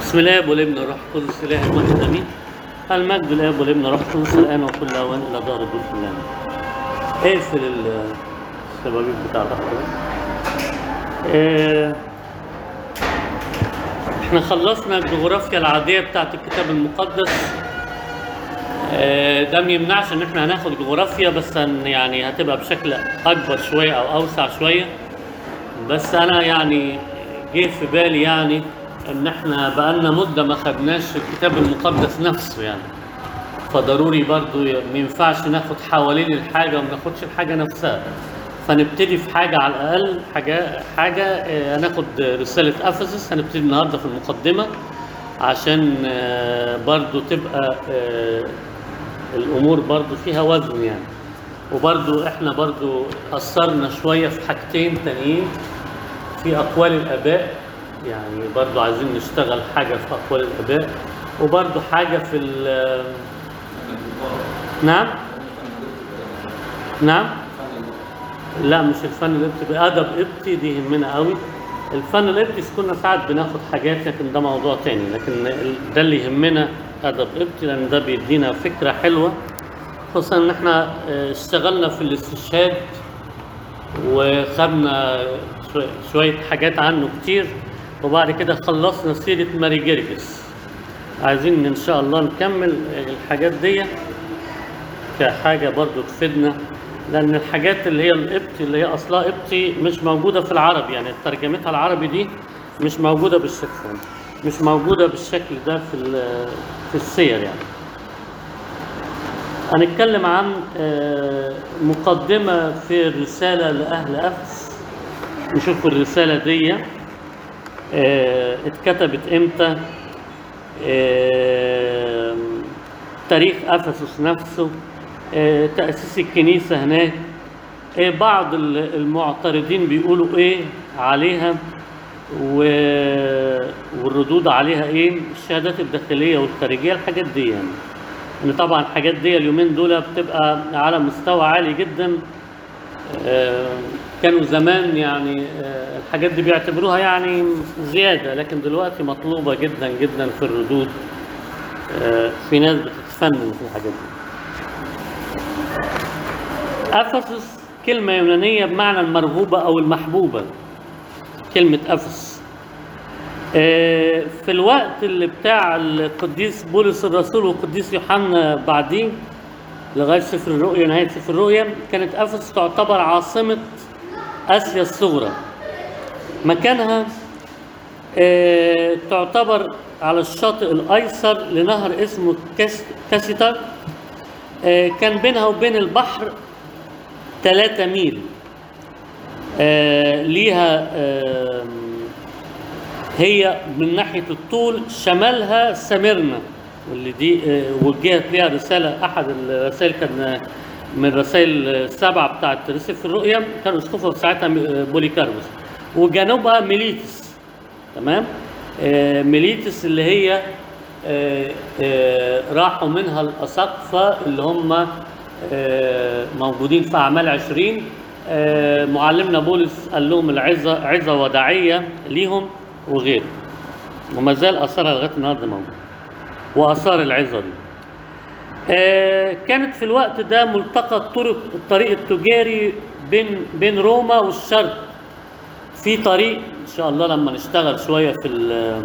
بسم الله والابن والروح القدس اله الواحد امين المجد للاب والابن والروح القدس الان وكل اوان الى دار الدور كلها اقفل ال- الشبابيك بتاع الأخ ده. آه، احنا خلصنا الجغرافيا العادية بتاعت الكتاب المقدس آه، ده ما يمنعش ان احنا هناخد جغرافيا بس هن يعني هتبقى بشكل اكبر شوية او اوسع شوية بس انا يعني جه في بالي يعني ان احنا بقالنا مدة ما خدناش الكتاب المقدس نفسه يعني فضروري برضو ي- ما ينفعش ناخد حوالين الحاجة وما ناخدش الحاجة نفسها فنبتدي في حاجة على الأقل حاجة حاجة آه، هناخد رسالة أفسس هنبتدي النهاردة في المقدمة عشان آه، برضو تبقى آه، الأمور برضو فيها وزن يعني وبرضو احنا برضو أثرنا شوية في حاجتين تانيين في أقوال الآباء يعني برضو عايزين نشتغل حاجة في أقوال الآباء وبرضو حاجة في ال نعم نعم لا مش الفن القبطي ادب قبطي دي يهمنا قوي الفن القبطي كنا ساعات بناخد حاجات لكن ده موضوع تاني لكن ال- ده اللي يهمنا ادب قبطي لان ده بيدينا فكره حلوه خصوصا ان احنا آه، اشتغلنا في الاستشهاد وخدنا شوية- شويه حاجات عنه كتير وبعد كده خلصنا سيره ماري جرجس عايزين ان شاء الله نكمل الحاجات دي كحاجة برضو تفيدنا لأن الحاجات اللي هي القبطي اللي هي أصلها قبطي مش موجودة في العربي يعني ترجمتها العربي دي مش موجودة بالشكل ده مش موجودة بالشكل ده في ال- في السير يعني هنتكلم عن آه، مقدمة في الرسالة لأهل أفس نشوف الرسالة دي آه، اتكتبت امتى آه، تاريخ افسس نفسه آه، تاسيس الكنيسه هناك آه، بعض ال- المعترضين بيقولوا ايه عليها و- والردود عليها ايه الشهادات الداخليه والخارجيه الحاجات دي يعني ان طبعا الحاجات دي اليومين دول بتبقى على مستوى عالي جدا آه، كانوا زمان يعني آه، الحاجات دي بيعتبروها يعني زيادة لكن دلوقتي مطلوبة جدا جدا في الردود آه، في ناس بتتفنن في الحاجات دي أفسس كلمة يونانية بمعنى المرغوبة أو المحبوبة كلمة أفس آه، في الوقت اللي بتاع القديس بولس الرسول والقديس يوحنا بعدين لغايه سفر الرؤيا نهايه سفر الرؤيا كانت افسس تعتبر عاصمه اسيا الصغرى مكانها آه، تعتبر على الشاطئ الايسر لنهر اسمه كاس- كاسيتر آه، كان بينها وبين البحر 3 ميل آه، ليها آم، هي من ناحية الطول شمالها سميرنا واللي دي آه، وجهت ليها رسالة أحد الرسائل كان من الرسائل السبعة بتاعت سفر الرؤيا كان أسقفها في ساعتها آه، بوليكاربوس وجنوبها ميليتس تمام آه، ميليتس اللي هي آه، آه، راحوا منها الأساقفة اللي هم آه، موجودين في أعمال عشرين آه، معلمنا بولس قال لهم العظة عظة وداعية ليهم وغيره وما زال أثرها لغاية النهارده موجود وآثار العظة دي آه، كانت في الوقت ده ملتقى الطرق الطريق التجاري بين بين روما والشرق في طريق ان شاء الله لما نشتغل شويه في ال-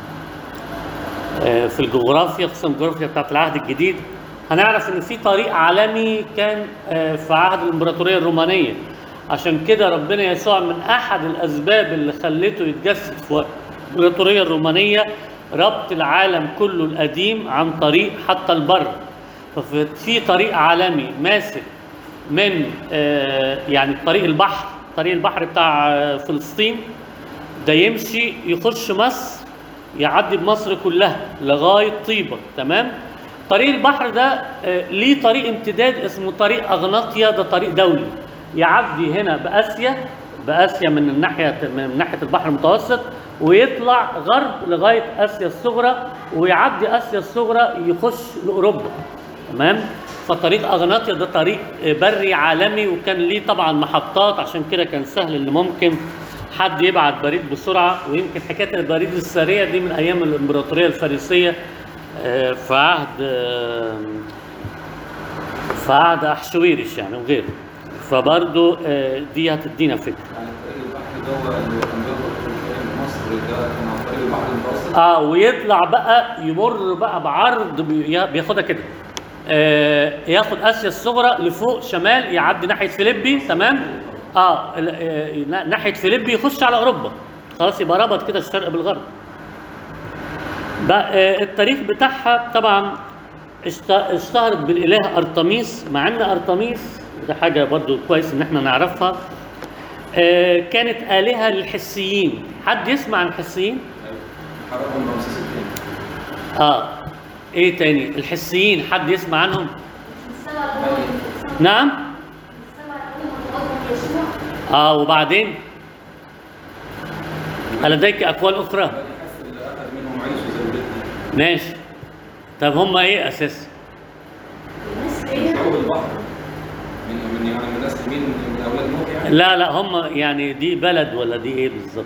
آه، في الجغرافيا خصوصا الجغرافيا بتاعت العهد الجديد هنعرف ان في طريق عالمي كان آه، في عهد الامبراطوريه الرومانيه عشان كده ربنا يسوع من احد الاسباب اللي خلته يتجسد في الامبراطوريه الرومانيه ربط العالم كله القديم عن طريق حتى البر ففي طريق عالمي ماسك من آه، يعني طريق البحر طريق البحر بتاع آه، فلسطين ده يمشي يخش مصر يعدي بمصر كلها لغايه طيبه تمام طريق البحر ده آه، ليه طريق امتداد اسمه طريق اغناطيا ده طريق دولي يعدي هنا باسيا باسيا من الناحيه من ناحيه البحر المتوسط ويطلع غرب لغايه اسيا الصغرى ويعدي اسيا الصغرى يخش لاوروبا تمام فطريق اغناطيا ده طريق بري عالمي وكان ليه طبعا محطات عشان كده كان سهل ان ممكن حد يبعت بريد بسرعه ويمكن حكايه البريد السريع دي من ايام الامبراطوريه الفارسيه آه، في عهد آه، في عهد احشويرش يعني وغيره فبرضه آه، دي هتدينا فكره يعني طريق البحر ده اللي كان بيخرج من مصر ده كان عن طريق البحر المتوسط اه ويطلع بقى يمر بقى بعرض بي- بياخدها كده آه ياخد اسيا الصغرى لفوق شمال يعدي ناحيه فيليبي تمام اه ال- آه، ناحيه فيليبي يخش على اوروبا خلاص يبقى ربط كده الشرق بالغرب بقى آه، التاريخ بتاعها طبعا اشت- اشتهرت بالاله ارتميس مع ان ارتميس ده حاجه برضو كويس ان احنا نعرفها آه، كانت الهه للحسيين حد يسمع عن الحسيين حرقهم رمسيس الثاني اه ايه تاني الحسيين حد يسمع عنهم السبع الأول نعم السبع الأول متقدم يسوع اه وبعدين هل لديك اقوال اخرى بني حس اللي اخذ منهم عيسو زوجتنا ماشي طب هم ايه اساس الناس من بعيدة شعوب البحر من من يعني من نسل مين من اولاد نوح يعني لا لا هم يعني دي بلد ولا دي ايه بالظبط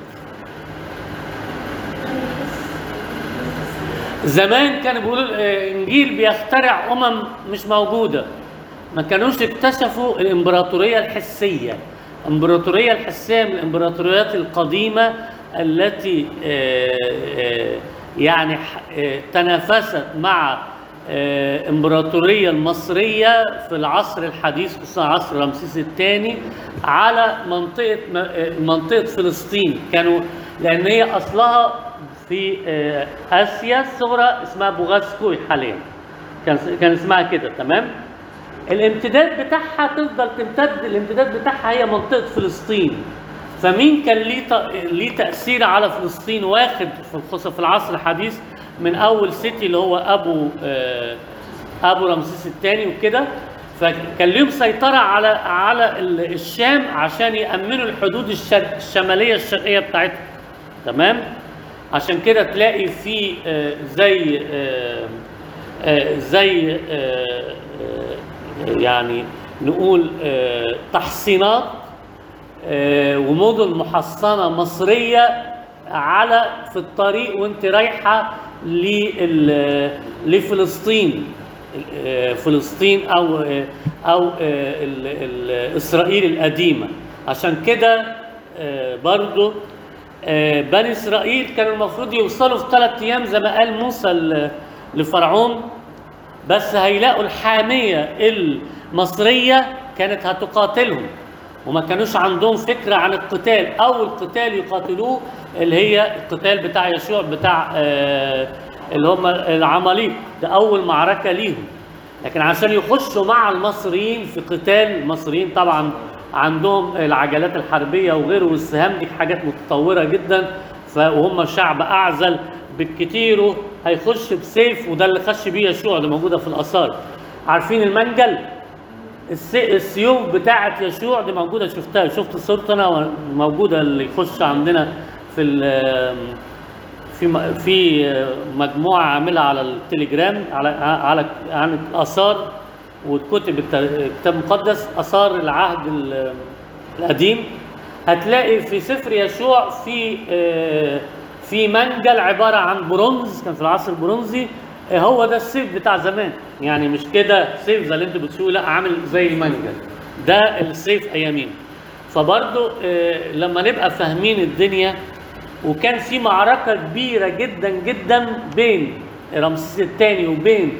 زمان كانوا بيقولوا الانجيل بيخترع امم مش موجوده ما كانوش اكتشفوا الامبراطوريه الحسيه الامبراطوريه الحسيه من الامبراطوريات القديمه التي آه، آه، يعني ح- آه، تنافست مع آه، الامبراطوريه المصريه في العصر الحديث خصوصا عصر رمسيس الثاني على منطقه م- آه، منطقه فلسطين كانوا لان هي اصلها في آه، اسيا الصغرى اسمها بوغاسكوي حاليا كان كان اسمها كده تمام الامتداد بتاعها تفضل تمتد الامتداد بتاعها هي منطقه فلسطين فمين كان ليه ت- ليه تاثير على فلسطين واخد في خصوصا في العصر الحديث من اول سيتي اللي هو ابو آه، ابو رمسيس الثاني وكده فكان ليهم سيطره على على ال- الشام عشان يامنوا الحدود الشرق الشماليه الشرقيه بتاعتهم تمام عشان كده تلاقي في آه، زي آه، آه، زي آه، آه، يعني نقول آه، تحصينات آه، ومدن محصنة مصرية على في الطريق وانت رايحة لل- لفلسطين آه، فلسطين او آه، او آه، ال- ال- اسرائيل القديمة عشان كده آه، برضو آه، بني اسرائيل كانوا المفروض يوصلوا في ثلاث ايام زي ما قال موسى ل- لفرعون بس هيلاقوا الحامية المصرية كانت هتقاتلهم وما كانوش عندهم فكرة عن القتال أول قتال يقاتلوه اللي هي القتال بتاع يشوع بتاع آه، اللي هم العماليق ده أول معركة ليهم لكن عشان يخشوا مع المصريين في قتال المصريين طبعا عندهم العجلات الحربية وغيره والسهام دي حاجات متطورة جدا ف- وهم شعب أعزل بالكتير هيخش بسيف وده اللي خش بيه يشوع ده موجودة في الآثار عارفين المنجل الس- السيوف بتاعت يشوع دي موجودة شفتها شفت صورة أنا موجودة اللي يخش عندنا في ال- في م- في مجموعة عاملها على التليجرام على على عن الآثار والكتب الت- الكتاب المقدس آثار العهد ال- القديم هتلاقي في سفر يشوع في آه، في منجل عبارة عن برونز كان في العصر البرونزي آه، هو ده السيف بتاع زمان يعني مش كده سيف زي اللي انتوا بتشوفوه لا عامل زي منجل ده السيف ايامين فبرضو آه، لما نبقى فاهمين الدنيا وكان في معركة كبيرة جدا جدا بين رمسيس الثاني وبين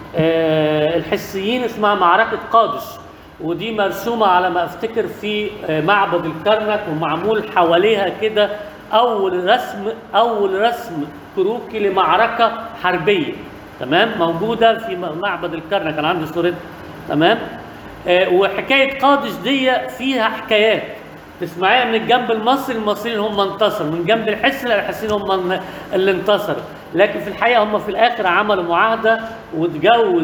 آه، الحسيين اسمها معركة قادش ودي مرسومة على ما افتكر في آه، معبد الكرنك ومعمول حواليها كده أول رسم أول رسم كروكي لمعركة حربية تمام موجودة في م- معبد الكرنك أنا عندي صورتها تمام آه، وحكاية قادش دي فيها حكايات تسمعيها من الجنب المصري المصريين هم انتصروا من جنب الحس لا الحسين هم اللي انتصروا لكن في الحقيقه هم في الاخر عملوا معاهده وتجوز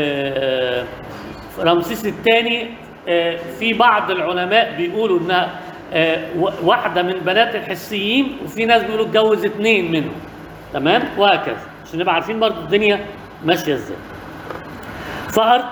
آه، رمسيس الثاني في بعض العلماء بيقولوا انها آه، و- واحده من بنات الحسيين وفي ناس بيقولوا اتجوز اثنين منهم تمام وهكذا عشان نبقى عارفين برضو الدنيا ماشيه ازاي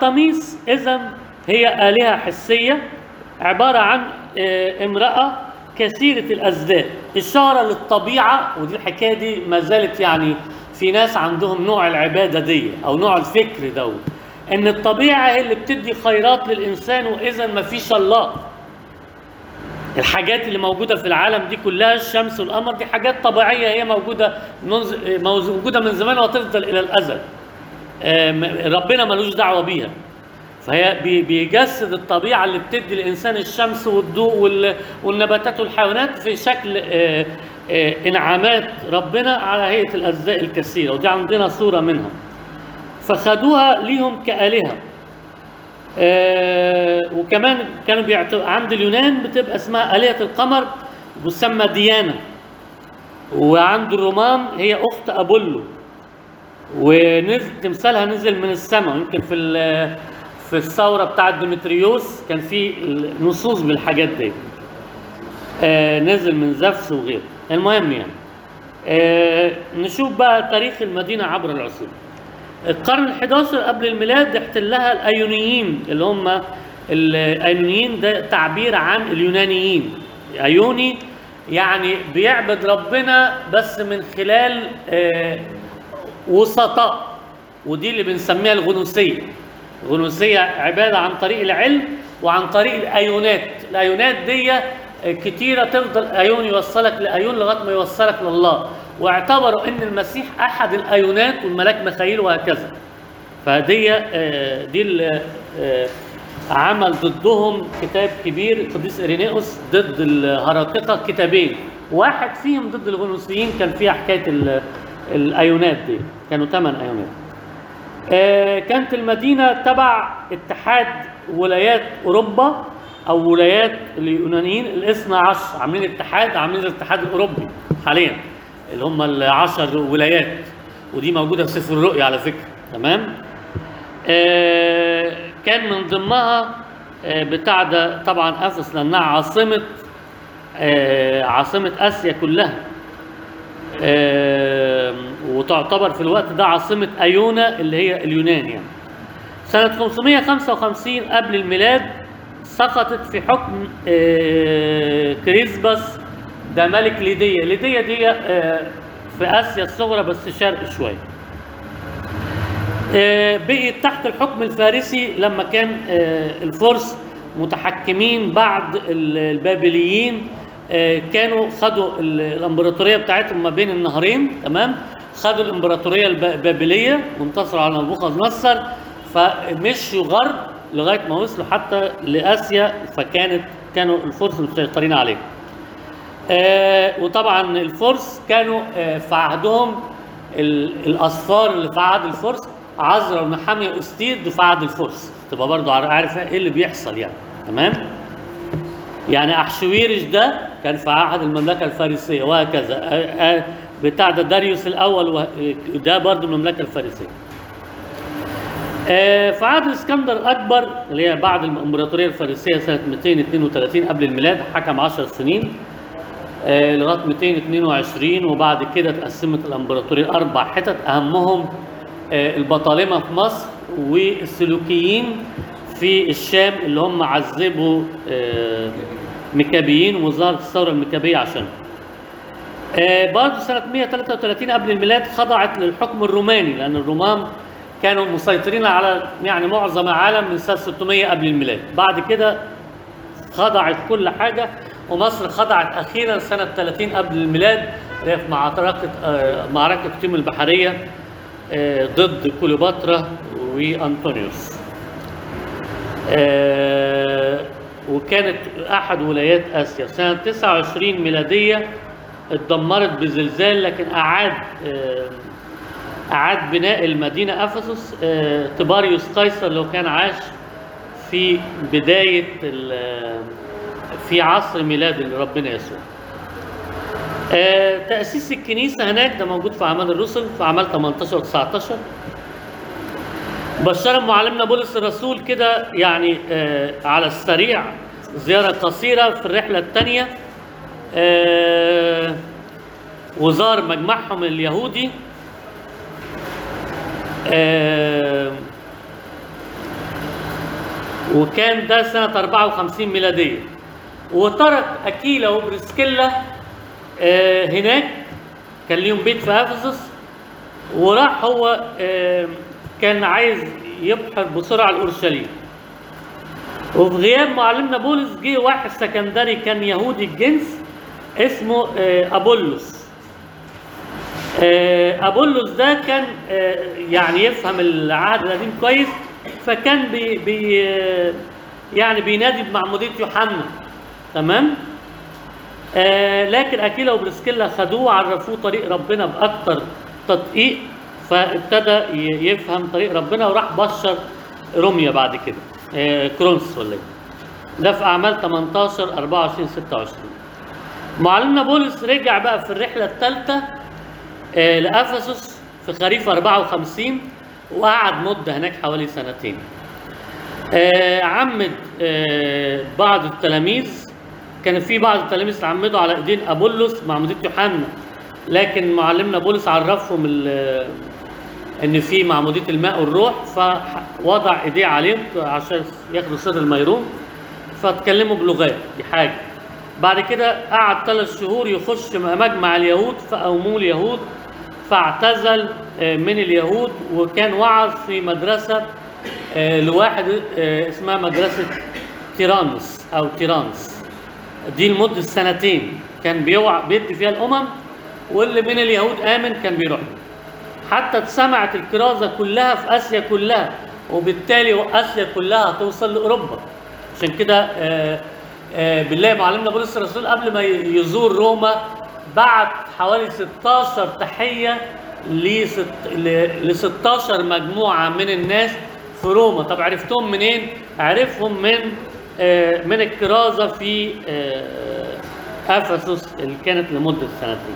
فأرتميس إذا هي آلهة حسية عبارة عن آه، امرأة كثيرة الأزداد إشارة للطبيعة ودي الحكاية دي ما زالت يعني في ناس عندهم نوع العبادة دي أو نوع الفكر دوت إن الطبيعة هي اللي بتدي خيرات للإنسان وإذا ما فيش الله الحاجات اللي موجودة في العالم دي كلها الشمس والقمر دي حاجات طبيعية هي موجودة منذ- موجودة من زمان وتفضل إلى الأزل آم، ربنا ملوش دعوة بيها فهي بي- بيجسد الطبيعة اللي بتدي الإنسان الشمس والضوء وال- والنباتات والحيوانات في شكل آه، آه، إنعامات ربنا على هيئة الأجزاء الكثيرة ودي عندنا صورة منها فخدوها ليهم كآلهة آه، وكمان كانوا بيعتبر عند اليونان بتبقى اسمها آلهة القمر بتسمى ديانا وعند الرومان هي أخت أبولو ونزل تمثالها نزل من السماء يمكن في ال- في الثورة بتاعت ديمتريوس كان في نصوص بالحاجات دي آه، نزل من زفس وغيره المهم يعني آه، نشوف بقى تاريخ المدينة عبر العصور القرن ال11 قبل الميلاد احتلها الايونيين اللي هم الايونيين ده تعبير عن اليونانيين ايوني يعني بيعبد ربنا بس من خلال آه، وسطاء ودي اللي بنسميها الغنوسيه الغنوسيه عباده عن طريق العلم وعن طريق الايونات الايونات دي آه، كتيره تفضل ايون يوصلك لايون لغايه ما يوصلك لله واعتبروا ان المسيح احد الايونات والملاك ميخائيل وهكذا فدي آه، دي اللي آه، عمل ضدهم كتاب كبير القديس ارينيوس ضد الهراطقه كتابين واحد فيهم ضد الغنوصيين كان فيها حكايه ال- الايونات دي كانوا ثمان ايونات آه، كانت المدينة تبع اتحاد ولايات أوروبا أو ولايات اليونانيين الاثنى عشر عاملين اتحاد عاملين الاتحاد الأوروبي حاليا اللي هم العشر ولايات ودي موجودة في سفر الرؤيا على فكرة تمام آه، كان من ضمنها آه، بتاع ده طبعا أفس لأنها عاصمة آه، عاصمة آسيا كلها آم، وتعتبر في الوقت ده عاصمة أيونا اللي هي اليونان يعني سنة 555 قبل الميلاد سقطت في حكم آه، كريسبس ده ملك ليديا ليديا دي آه، في آسيا الصغرى بس شرق شوية آه، بقيت تحت الحكم الفارسي لما كان آه، الفرس متحكمين بعد ال- البابليين آه، كانوا خدوا ال- الامبراطوريه بتاعتهم ما بين النهرين تمام خدوا الامبراطوريه الب- البابليه وانتصروا على نبوخذ نصر فمشوا غرب لغايه ما وصلوا حتى لاسيا فكانت كانوا الفرس مسيطرين عليه آه، وطبعا الفرس كانوا آه، في عهدهم ال- الاصفار اللي في عهد الفرس عزرا ونحامية واستيد في عهد الفرس تبقى برضو عار- عارف ايه اللي بيحصل يعني تمام يعني احشويرش ده كان في عهد المملكه الفارسيه وهكذا آه، آه، بتاع ده داريوس الاول وه- ده برضو المملكه الفارسيه آه، في عهد الاسكندر الاكبر اللي هي بعد الامبراطوريه الفارسيه سنه 232 قبل الميلاد حكم 10 سنين آه، لغايه 222 وبعد كده اتقسمت الامبراطوريه اربع حتت اهمهم آه، البطالمه في مصر والسلوكيين في الشام اللي هم عذبوا آه، مكابيين وظهرت الثوره المكابيه عشان آه، برضه سنة 133 قبل الميلاد خضعت للحكم الروماني لأن الرومان كانوا مسيطرين على يعني معظم العالم من سنة 600 قبل الميلاد بعد كده خضعت كل حاجة ومصر خضعت أخيرا سنة 30 قبل الميلاد اللي هي في معركة آه، معركة تيم البحرية آه، ضد كليوباترا وأنطونيوس آه، وكانت أحد ولايات آسيا سنة 29 ميلادية اتدمرت بزلزال لكن أعاد آه، أعاد بناء المدينة أفسس آه، تباريوس قيصر لو كان عاش في بداية ال- في عصر ميلاد ربنا يسوع آه، تأسيس الكنيسة هناك ده موجود في أعمال الرسل في أعمال 18 و 19 بشر معلمنا بولس الرسول كده يعني آه، على السريع زيارة قصيرة في الرحلة الثانية آه، وزار مجمعهم اليهودي آه، وكان ده سنة 54 ميلادية وترك اكيلا وبرسكيلا آه، هناك كان ليهم بيت في افسس وراح هو آه، كان عايز يبحر بسرعه لاورشليم وفي غياب معلمنا بولس جه واحد سكندري كان يهودي الجنس اسمه آه، ابولس آه، ابولس ده كان آه، يعني يفهم العهد القديم كويس فكان بي بي آه، يعني بينادي بمعموديه يوحنا تمام آه لكن اكيلا وبرسكيلا خدوه وعرفوه طريق ربنا باكتر تدقيق فابتدى ي- يفهم طريق ربنا وراح بشر روميا بعد كده آه كرونس ولا ايه ده في اعمال 18 24 26 معلمنا بولس رجع بقى في الرحله الثالثه آه لافسس في خريف 54 وقعد مده هناك حوالي سنتين آه، عمد آه، بعض التلاميذ كان في بعض التلاميذ اتعمدوا على ايدين ابولس معموديه يوحنا لكن معلمنا بولس عرفهم ال- ان في معموديه الماء والروح فوضع ايديه عليهم عشان ياخدوا سر الميرون فاتكلموا بلغات دي حاجه بعد كده قعد ثلاث شهور يخش مجمع اليهود فأوموه اليهود فاعتزل آه، من اليهود وكان وعظ في مدرسة آه، لواحد آه، اسمها مدرسة تيرانس أو تيرانس دي لمدة سنتين كان بيوع بيدي فيها الأمم واللي من اليهود آمن كان بيروح له. حتى اتسمعت الكرازة كلها في آسيا كلها وبالتالي آسيا كلها توصل لأوروبا عشان كده آه، آه، بنلاقي معلمنا بولس الرسول قبل ما ي- يزور روما بعت حوالي 16 تحية ل 16 مجموعة من الناس في روما طب عرفتهم منين؟ عرفهم من آه، من الكرازة في آه، أفسس اللي كانت لمدة سنتين.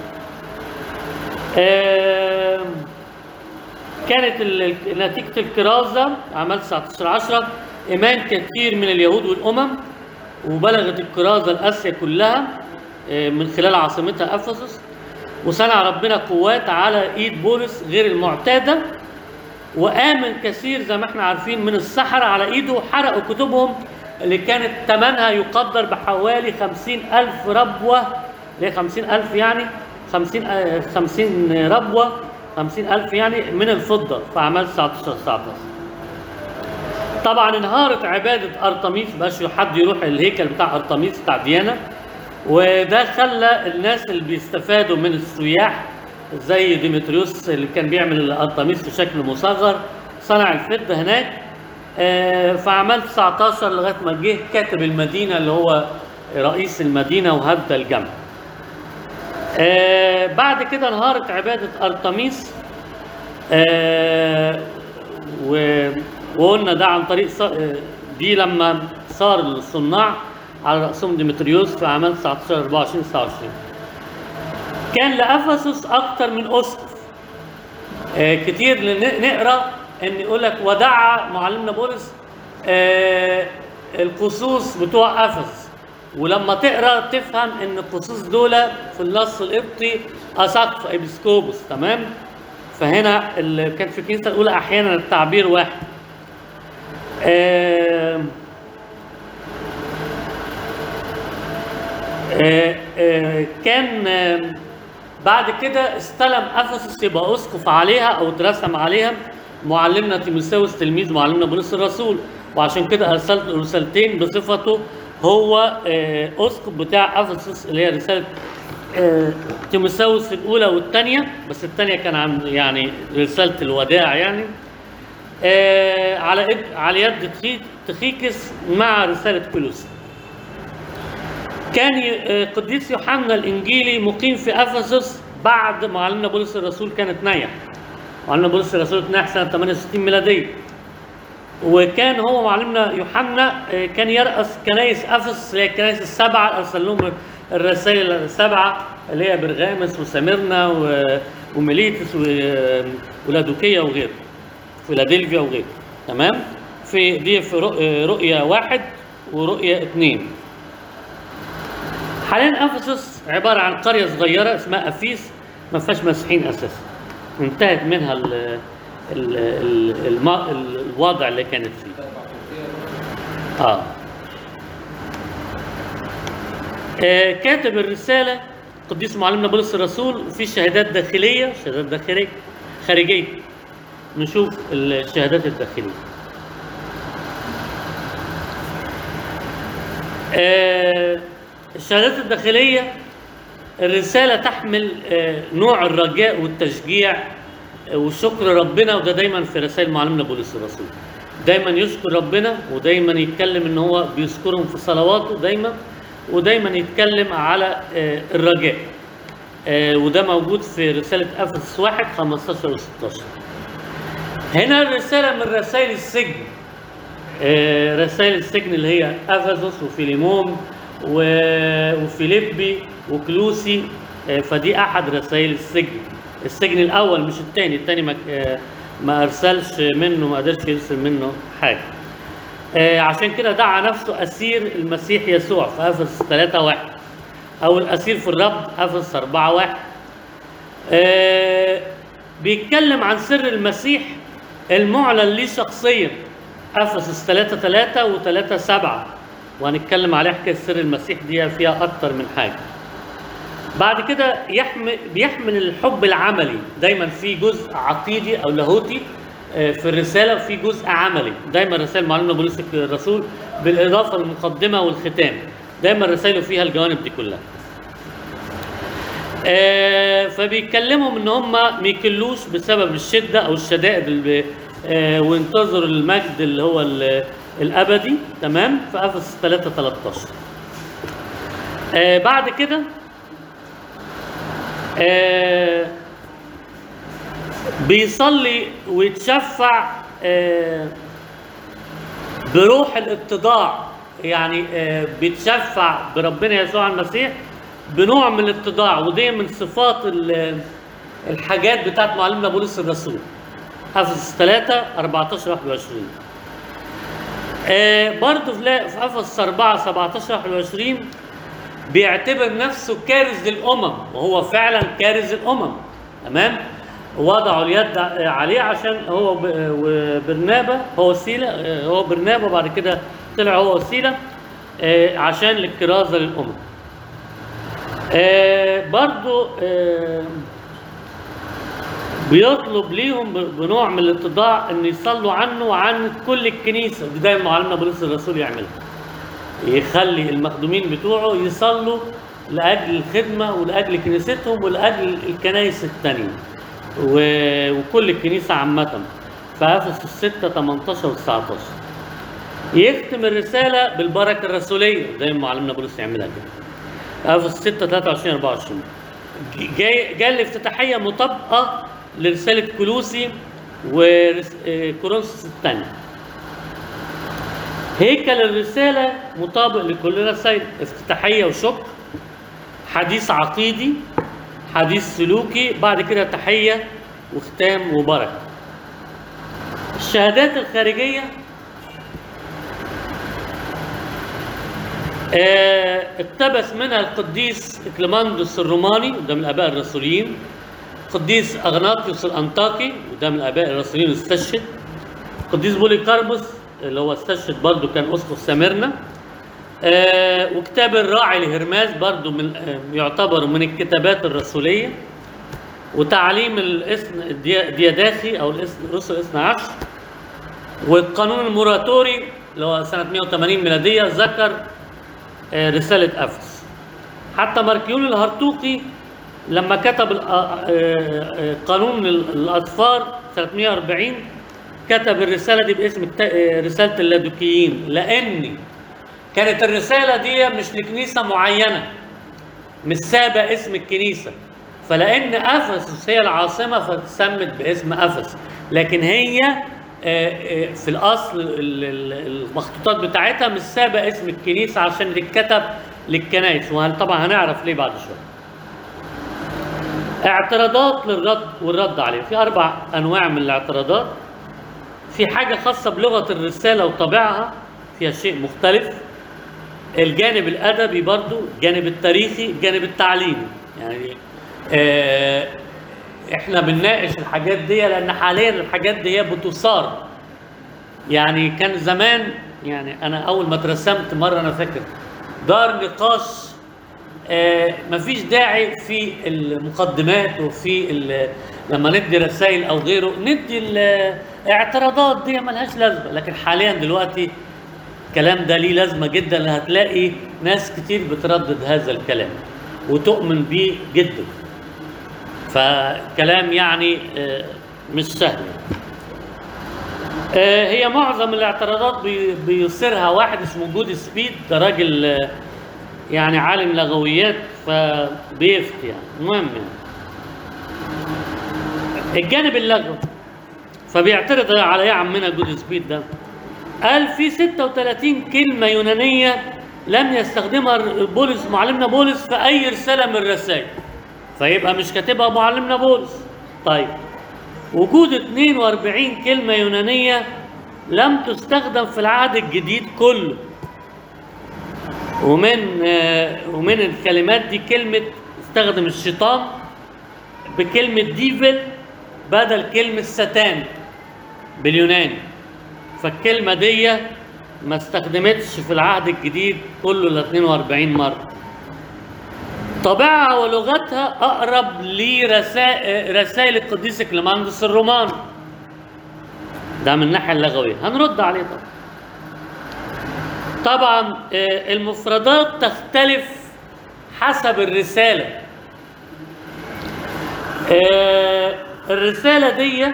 آم، كانت ال- ال- نتيجة الكرازة عمل 19 10 إيمان كثير من اليهود والأمم وبلغت الكرازة لآسيا كلها آه، من خلال عاصمتها أفسس وصنع ربنا قوات على إيد بولس غير المعتادة وآمن كثير زي ما احنا عارفين من السحرة على إيده وحرقوا كتبهم اللي كانت ثمنها يقدر بحوالي خمسين ألف ربوة ليه خمسين ألف يعني خمسين آه، خمسين ربوة خمسين ألف يعني من الفضة في أعمال 19 19 طبعا انهارت عبادة أرطميس مبقاش حد يروح الهيكل بتاع أرطميس بتاع ديانا وده خلى الناس اللي بيستفادوا من السياح زي ديمتريوس اللي كان بيعمل أرطميس في شكل مصغر صنع الفضة هناك آه، في أعمال 19 لغاية ما جه كاتب المدينة اللي هو رئيس المدينة وهد الجمع آه، بعد كده انهارت عبادة أرطميس آه، و- وقلنا ده عن طريق ص- آه، دي لما صار الصناع على رأسهم ديمتريوس في أعمال 19 24 29 كان لأفسس أكتر من أسقف آه، كتير لن- نقرا ان يقول لك ودع معلمنا بولس آه، القصوص بتوع افس ولما تقرا تفهم ان القصوص دول في النص القبطي اساقفه ابسكوبوس تمام فهنا اللي كان في الكنيسه الاولى احيانا التعبير واحد آه آه، آه، كان آه، بعد كده استلم افسس يبقى اسقف عليها او اترسم عليها معلمنا تيموثاوس تلميذ معلمنا بولس الرسول وعشان كده ارسلت رسالتين بصفته هو آه، اسقف بتاع افسس اللي هي رساله آه، تيموثاوس الاولى والثانيه بس الثانيه كان عن يعني رساله الوداع يعني آه، على يد على يد تخي- تخيكس مع رساله كولوسي كان ي- آه، قديس يوحنا الانجيلي مقيم في افسس بعد معلمنا بولس الرسول كانت نيح معلمنا بولس الرسول اتنيح سنه 68 ميلاديه وكان هو معلمنا يوحنا آه، كان يرأس كنايس افسس اللي هي الكنايس السبعه ارسل لهم الرسائل السبعه اللي هي برغامس وسميرنا و- وميليتس و- ولادوكيه وغيره فيلادلفيا وغيره تمام في دي في رؤ- آه، رؤيا واحد ورؤيا اثنين حاليا افسس عباره عن قريه صغيره اسمها افيس ما فيهاش مسيحيين اساسا انتهت منها ال ال ال الم- ال الوضع اللي كانت فيه تبع تركيا اه آه، كاتب الرسالة قديس معلمنا بولس الرسول وفي شهادات داخلية شهادات داخلية خارجية نشوف الشهادات الداخلية آه، الشهادات الداخلية الرسالة تحمل آه، نوع الرجاء والتشجيع آه، وشكر ربنا وده دايما في رسائل معلمنا بولس الرسول دايما يشكر ربنا ودايما يتكلم ان هو بيذكرهم في صلواته دايما ودايما يتكلم على آه، الرجاء آه، وده موجود في رسالة أفسس 1 15 و 16 هنا الرسالة من رسائل السجن آه، رسائل السجن اللي هي افسس وفيليمون و- وفيليبي وكلوسي آه، فدي احد رسائل السجن السجن الاول مش الثاني الثاني ما آه، ما ارسلش منه ما قدرش يرسل منه حاجه آه، عشان كده دعا نفسه اسير المسيح يسوع في افسس 3 1 او الاسير في الرب افسس 4 1 آه، بيتكلم عن سر المسيح المعلن ليه شخصيا افسس 3 3 و 3 7 وهنتكلم على حكايه سر المسيح دي فيها اكتر من حاجه بعد كده يحمل بيحمل الحب العملي دايما في جزء عقيدي او لاهوتي آه، في الرساله وفي جزء عملي دايما رسائل معلمنا بولس الرسول بالاضافه للمقدمه والختام دايما رسائله فيها الجوانب دي كلها آه، فبيتكلموا ان هم ما يكلوش بسبب الشده او الشدائد اللي آه، وينتظروا المجد اللي هو ال- الابدي تمام في افسس 3 13 آه، بعد كده آه، بيصلي ويتشفع آه، بروح الاتضاع يعني آه، بيتشفع بربنا يسوع المسيح بنوع من الاتضاع ودي من صفات ال- الحاجات بتاعت معلمنا بولس الرسول افسس 3 14 21 آه برضه في لا- في افسس 4 17 21 بيعتبر نفسه كارز للامم وهو فعلا كارز الامم تمام وضعوا اليد عليه عشان هو ب- وبرنابا هو وسيله آه، هو برنابا وبعد كده طلع هو وسيله آه، عشان الكرازه للامم آه، برضو آه، بيطلب ليهم ب- بنوع من الاتضاع ان يصلوا عنه وعن كل الكنيسه دي دايما معلمنا بولس الرسول يعملها يخلي المخدومين بتوعه يصلوا لاجل الخدمه ولاجل كنيستهم ولاجل الكنائس الثانيه و- وكل الكنيسه عامه في افسس 6 18 و 19 يختم الرساله بالبركه الرسوليه زي ما معلمنا بولس يعملها كده افسس 6 23 24 جاي جاي الافتتاحيه مطابقه لرساله كلوسي وكورنثوس الثانيه هيكل الرساله مطابق لكل رسائل افتتاحيه وشكر حديث عقيدي حديث سلوكي بعد كده تحيه وختام وبركه الشهادات الخارجيه آه، اقتبس منها القديس اكليماندوس الروماني وده من الاباء الرسوليين قديس اغناطيوس الانطاكي وده من الاباء الرسوليين استشهد قديس بوليكاربوس اللي هو استشهد برضه كان اسقف سامرنا آه، وكتاب الراعي لهرماس برضه من آه، يعتبر من الكتابات الرسوليه وتعليم الاسم الدي- دياداخي او الاسم رسل الاثنى عشر والقانون الموراتوري اللي هو سنه 180 ميلاديه ذكر آه، رسالة أفس حتى ماركيون الهرطوقي لما كتب الأ- آه، آه، قانون ال- الأطفار سنة 140 كتب الرسالة دي باسم الت- آه، رسالة اللادوكيين لأن كانت الرسالة دي مش لكنيسة معينة مش سابق اسم الكنيسة فلأن أفسس هي العاصمة فتسمت باسم أفس لكن هي آه، آه، في الأصل ال- ال- المخطوطات بتاعتها مش سابق اسم الكنيسة عشان تتكتب للكنائس وهل طبعا هنعرف ليه بعد شوية اعتراضات للرد والرد عليه في أربع أنواع من الاعتراضات في حاجة خاصة بلغة الرسالة وطبعها فيها شيء مختلف الجانب الادبي برضو الجانب التاريخي الجانب التعليمي يعني آه احنا بنناقش الحاجات دي لان حاليا الحاجات دي بتثار يعني كان زمان يعني انا اول ما اترسمت مره انا فاكر دار نقاش آه، مفيش داعي في المقدمات وفي ال- لما ندي رسائل او غيره ندي الاعتراضات دي ملهاش لازمه لكن حاليا دلوقتي الكلام ده ليه لازمه جدا لأن هتلاقي ناس كتير بتردد هذا الكلام وتؤمن بيه جدا فكلام يعني آه، مش سهل آه، هي معظم الاعتراضات بي- بيصيرها واحد اسمه جود سبيد ده راجل آه، يعني عالم لغويات فبيفتي يعني المهم يعني الجانب اللغوي فبيعترض على ايه عمنا جود سبيد ده قال في 36 كلمة يونانية لم يستخدمها بولس معلمنا بولس في أي رسالة من الرسائل فيبقى مش كاتبها معلمنا بولس طيب وجود 42 كلمة يونانية لم تستخدم في العهد الجديد كله ومن آه، ومن الكلمات دي كلمة استخدم الشيطان بكلمة ديفل بدل كلمة ستان باليوناني فالكلمة دي ما استخدمتش في العهد الجديد كله ال 42 مرة طبيعها ولغتها أقرب لرسائل رسائل القديس كليماندس الرومان ده من الناحية اللغوية هنرد عليه طبعا طبعا آه، المفردات تختلف حسب الرسالة آه، الرسالة دي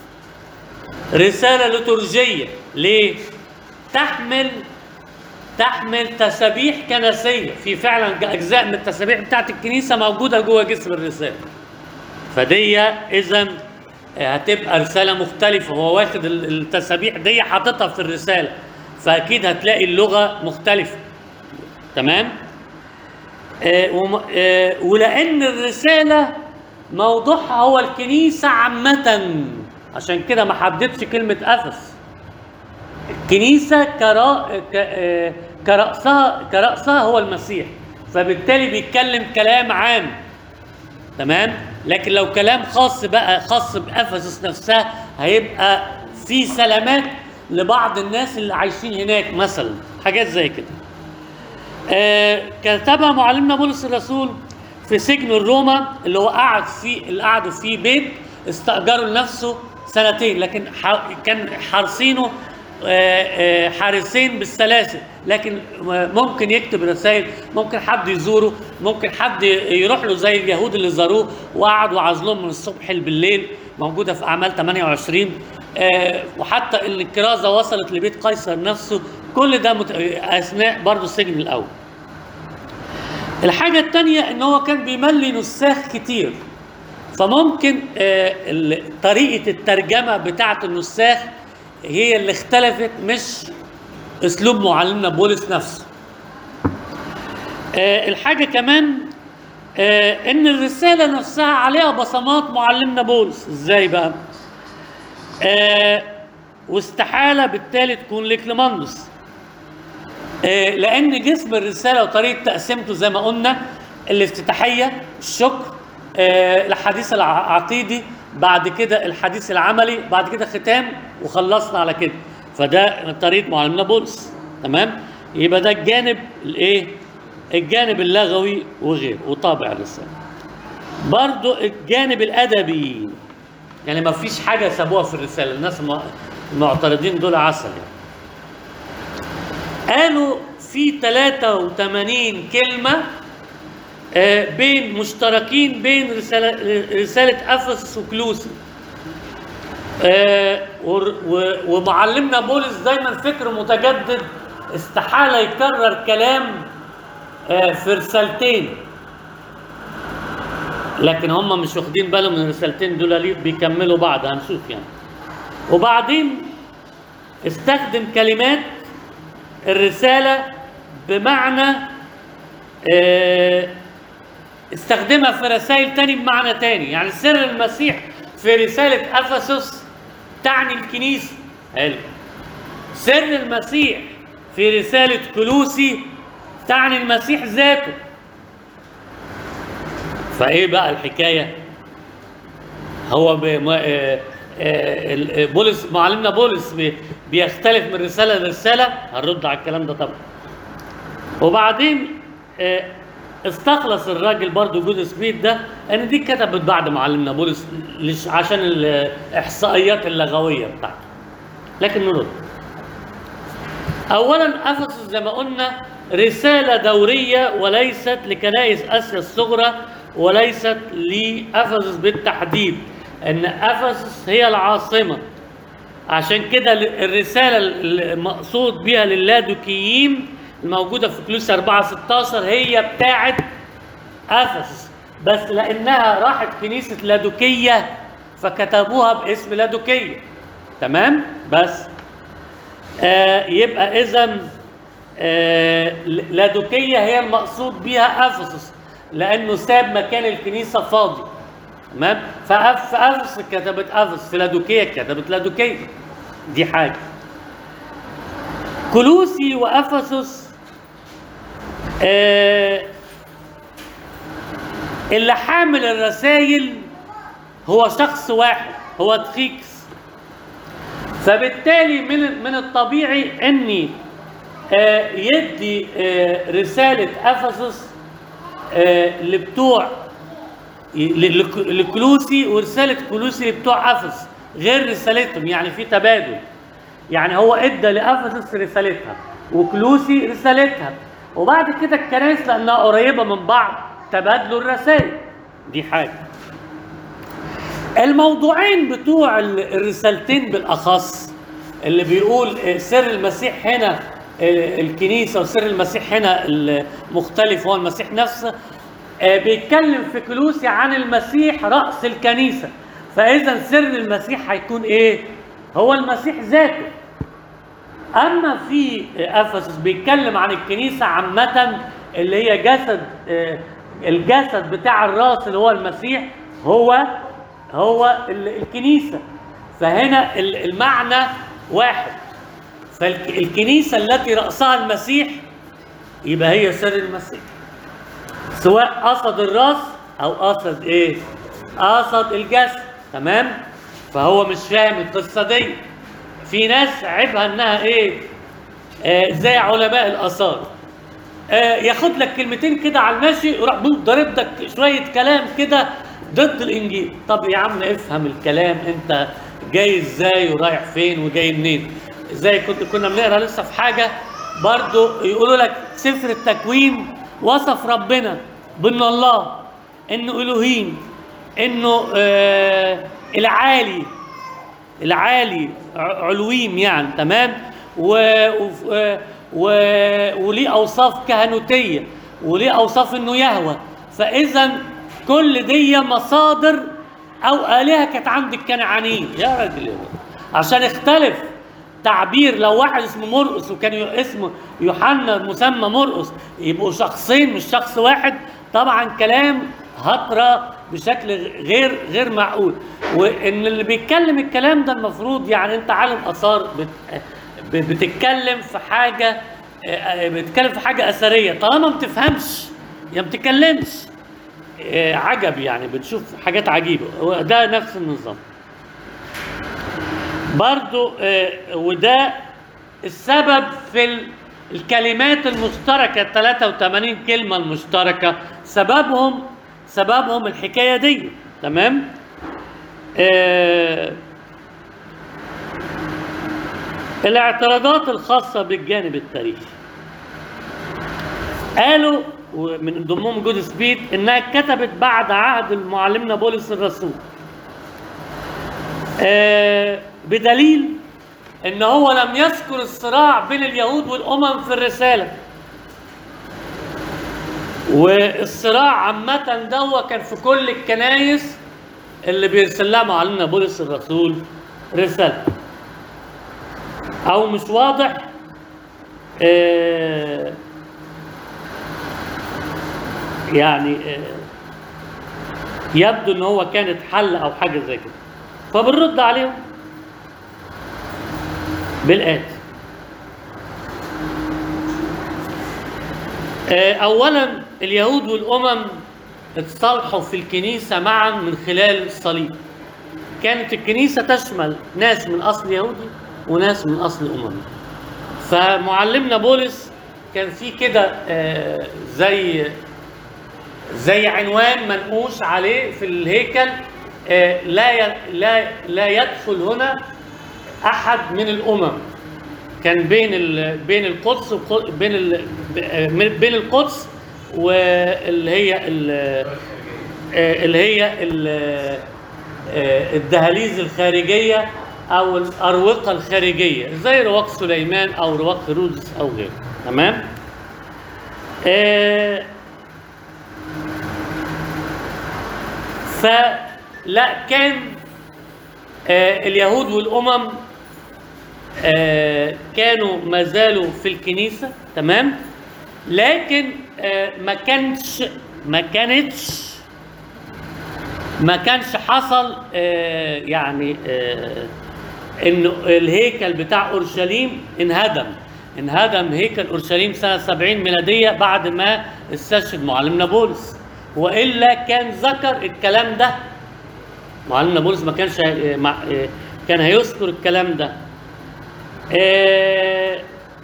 رسالة لترجية ليه؟ تحمل تحمل تسابيح كنسية في فعلا أجزاء من التسابيح بتاعت الكنيسة موجودة جوه جسم الرسالة فدي إذا هتبقى رسالة مختلفة هو واخد ال- التسابيح دي حاططها في الرسالة فأكيد هتلاقي اللغة مختلفة تمام؟ آه وم- آه ولأن الرسالة موضوعها هو الكنيسة عامةً عشان كده ما حددش كلمة أفس الكنيسة كرا... ك... آه، كرأسها كرأسها هو المسيح فبالتالي بيتكلم كلام عام تمام لكن لو كلام خاص بقى خاص بأفسس نفسها هيبقى في سلامات لبعض الناس اللي عايشين هناك مثلا حاجات زي كده آه، كتبها معلمنا بولس الرسول في سجن الروما اللي هو قعد فيه اللي قعدوا فيه بيت استأجروا لنفسه سنتين لكن ح- كان حارسينه آه، آه، حارسين بالسلاسل لكن ممكن يكتب رسائل ممكن حد يزوره ممكن حد يروح له زي اليهود اللي زاروه وقعدوا عزلهم من الصبح بالليل موجوده في اعمال 28 آه، وحتى ان الكرازه وصلت لبيت قيصر نفسه كل ده مت... اثناء برضه السجن الاول الحاجه الثانيه ان هو كان بيملي نساخ كتير فممكن آه، ال- طريقه الترجمه بتاعه النساخ هي اللي اختلفت مش اسلوب معلمنا بولس نفسه آه، الحاجه كمان آه، ان الرساله نفسها عليها بصمات معلمنا بولس ازاي بقى آه، واستحاله بالتالي تكون لكليماندوس آه، لان جسم الرساله وطريقه تقسيمته زي ما قلنا الافتتاحيه الشكر آه، الحديث العقيدي بعد كده الحديث العملي بعد كده ختام وخلصنا على كده فده طريقه معلمنا بولس تمام يبقى ده الجانب الايه الجانب اللغوي وغيره وطابع الرساله برضو الجانب الادبي يعني ما فيش حاجه سابوها في الرساله الناس الم- المعترضين دول عسل يعني قالوا في 83 كلمة آه، بين مشتركين بين رسالة, رسالة أفسس وكلوسي آه، ور- و- ومعلمنا بولس دايما فكر متجدد استحالة يكرر كلام آه، في رسالتين لكن هم مش واخدين بالهم من الرسالتين دول ليه بيكملوا بعض هنشوف يعني وبعدين استخدم كلمات الرسالة بمعنى آه، استخدمها في رسائل تاني بمعنى تاني يعني سر المسيح في رسالة أفسس تعني الكنيسة حلو سر المسيح في رسالة كلوسي تعني المسيح ذاته فايه بقى الحكايه هو ب... ما... آه... آه... ال- بولس معلمنا بولس بي... بيختلف من رساله لرساله هنرد على الكلام ده طبعا وبعدين آه... استخلص الراجل برضو جود سبيد ده ان دي كتبت بعد معلمنا بولس لش- عشان الاحصائيات اللغويه بتاعته لكن نرد اولا افسس زي ما قلنا رساله دوريه وليست لكنائس اسيا الصغرى وليست لافسس بالتحديد ان افسس هي العاصمه عشان كده الرساله المقصود بها للادوكيين الموجوده في كلوس 4 16 هي بتاعه افسس بس لانها راحت كنيسه لادوكيه فكتبوها باسم لادوكيه تمام بس آه يبقى اذا آه لادوكيه هي المقصود بها افسس لانه ساب مكان الكنيسه فاضي تمام فأف في افسس كتبت افسس في لادوكيه كتبت لادوكيه دي حاجه كلوسي وافسس آه اللي حامل الرسائل هو شخص واحد هو تخيكس فبالتالي من من الطبيعي اني آه يدي آه رساله افسس آه لبتوع ل- لك- لكلوسي ورساله كلوسي لبتوع افسس غير رسالتهم يعني في تبادل يعني هو ادى لافسس رسالتها وكلوسي رسالتها وبعد كده الكنائس لانها قريبه من بعض تبادلوا الرسائل دي حاجه الموضوعين بتوع ال- الرسالتين بالاخص اللي بيقول آه، سر المسيح هنا آه، الكنيسه وسر المسيح هنا المختلف هو المسيح نفسه آه، بيتكلم في كلوسي عن المسيح راس الكنيسه فاذا سر المسيح هيكون ايه هو المسيح ذاته اما في افسس بيتكلم عن الكنيسه عامه اللي هي جسد آه، الجسد بتاع الراس اللي هو المسيح هو هو ال- الكنيسه فهنا ال- المعنى واحد فالكنيسه التي راسها المسيح يبقى هي سر المسيح سواء قصد الراس او قصد ايه قصد الجسد تمام فهو مش فاهم القصه دي في ناس عيبها انها ايه آه زي علماء الاثار آه ياخد لك كلمتين كده على الماشي يروح بوم ضارب لك شويه كلام كده ضد الانجيل طب يا عم افهم الكلام انت جاي ازاي ورايح فين وجاي منين زي كنت كنا بنقرا لسه في حاجه برضو يقولوا لك سفر التكوين وصف ربنا بانه الله انه الوهيم انه آه العالي العالي ع- علويم يعني تمام و... و... و... وليه اوصاف كهنوتيه وليه اوصاف انه يهوى فاذا كل دي مصادر او الهه كانت عند الكنعانيين يا راجل يا راجل. عشان اختلف تعبير لو واحد اسمه مرقس وكان ي- اسمه يوحنا مسمى مرقس يبقوا شخصين مش شخص واحد طبعا كلام هطرة بشكل غير غير معقول وان اللي بيتكلم الكلام ده المفروض يعني انت عالم اثار بت ب- بتتكلم في حاجه آه، بتتكلم في حاجه اثريه طالما ما بتفهمش يا ما بتتكلمش آه، عجب يعني بتشوف حاجات عجيبه هو ده نفس النظام برضو آه، وده السبب في ال- الكلمات المشتركة 83 كلمة المشتركة سببهم سببهم الحكاية دي تمام آه الاعتراضات الخاصة بالجانب التاريخي قالوا ومن ضمنهم جود سبيد انها كتبت بعد عهد معلمنا بولس الرسول آه بدليل ان هو لم يذكر الصراع بين اليهود والامم في الرساله والصراع عامة ده كان في كل الكنايس اللي بيرسل لها معلمنا بولس الرسول رسالة أو مش واضح آه يعني آه يبدو ان هو كانت حل او حاجه زي كده فبنرد عليهم بالآتي آه، أولا اليهود والأمم اتصالحوا في الكنيسة معا من خلال الصليب كانت الكنيسة تشمل ناس من أصل يهودي وناس من أصل أممي فمعلمنا بولس كان في كده آه، زي زي عنوان منقوش عليه في الهيكل آه، لا ي- لا لا يدخل هنا احد من الامم كان بين ال... بين القدس وق- بين ال... ب- آه، من- بين القدس واللي هي ال... آه، اللي هي ال... آه، الدهاليز الخارجيه او الاروقه الخارجيه زي رواق سليمان او رواق هيرودس او غيره تمام آه، فلا كان آه، اليهود والامم آه، كانوا ما زالوا في الكنيسه تمام لكن آه، ما كانش ما كانتش ما كانش حصل آه، يعني آه، انه الهيكل بتاع اورشليم انهدم انهدم هيكل اورشليم سنه 70 ميلاديه بعد ما استشهد معلمنا بولس والا كان ذكر الكلام ده معلمنا بولس ما كانش هي- مع- آه، كان هيذكر الكلام ده آه،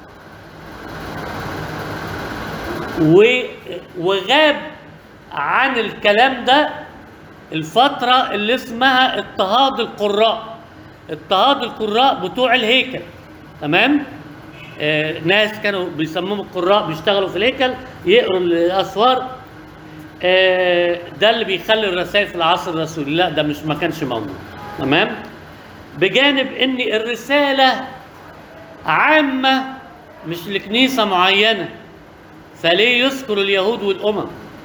و- وغاب عن الكلام ده الفترة اللي اسمها اضطهاد القراء اضطهاد القراء بتوع الهيكل تمام آه ناس كانوا بيسموهم القراء بيشتغلوا في الهيكل يقروا الاسوار آه ده اللي بيخلي الرسائل في العصر الرسولي لا ده مش ما كانش موجود تمام بجانب ان الرسالة عامة مش لكنيسة معينة فليه يذكر اليهود والأمم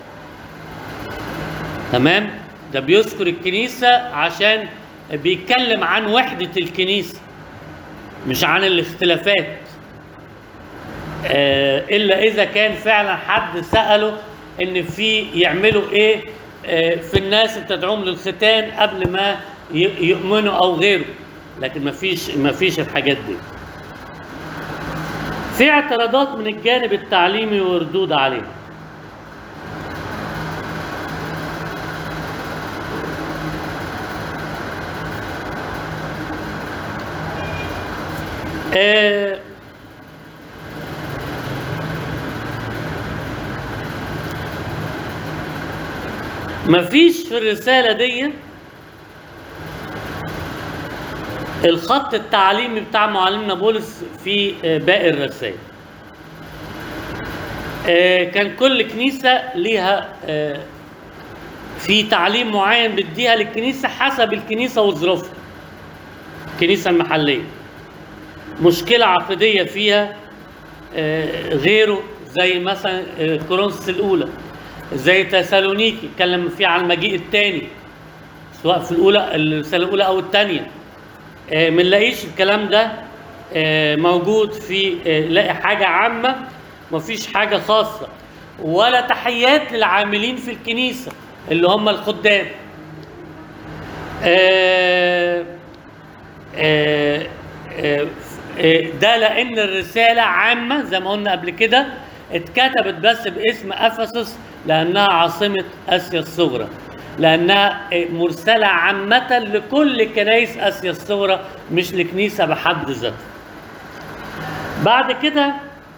تمام ده بيذكر الكنيسة عشان بيتكلم عن وحدة الكنيسة مش عن الاختلافات آه إلا إذا كان فعلا حد سأله إن في يعملوا إيه آه في الناس اللي تدعوهم للختان قبل ما ي- يؤمنوا أو غيره لكن ما فيش ما فيش الحاجات دي في اعتراضات من الجانب التعليمي وردود عليه آه، مفيش في الرسالة دي الخط التعليمي بتاع معلمنا بولس في آه، باقي الرسائل آه، كان كل كنيسة ليها آه، في تعليم معين بديها للكنيسة حسب الكنيسة وظروفها الكنيسة المحلية مشكلة عقدية فيها آه، غيره زي مثلا آه، كورنثوس الأولى زي تسالونيكي اتكلم فيه عن المجيء الثاني سواء في الأولى الرسالة الأولى أو الثانية آه، ما نلاقيش الكلام ده آه، موجود في آه، لاقي حاجة عامة مفيش حاجة خاصة ولا تحيات للعاملين في الكنيسة اللي هم الخدام آه، آه، آه، آه، ده لان الرساله عامه زي ما قلنا قبل كده اتكتبت بس باسم افسس لانها عاصمه اسيا الصغرى لانها آه، مرسله عامه لكل كنائس اسيا الصغرى مش لكنيسه بحد ذاتها بعد كده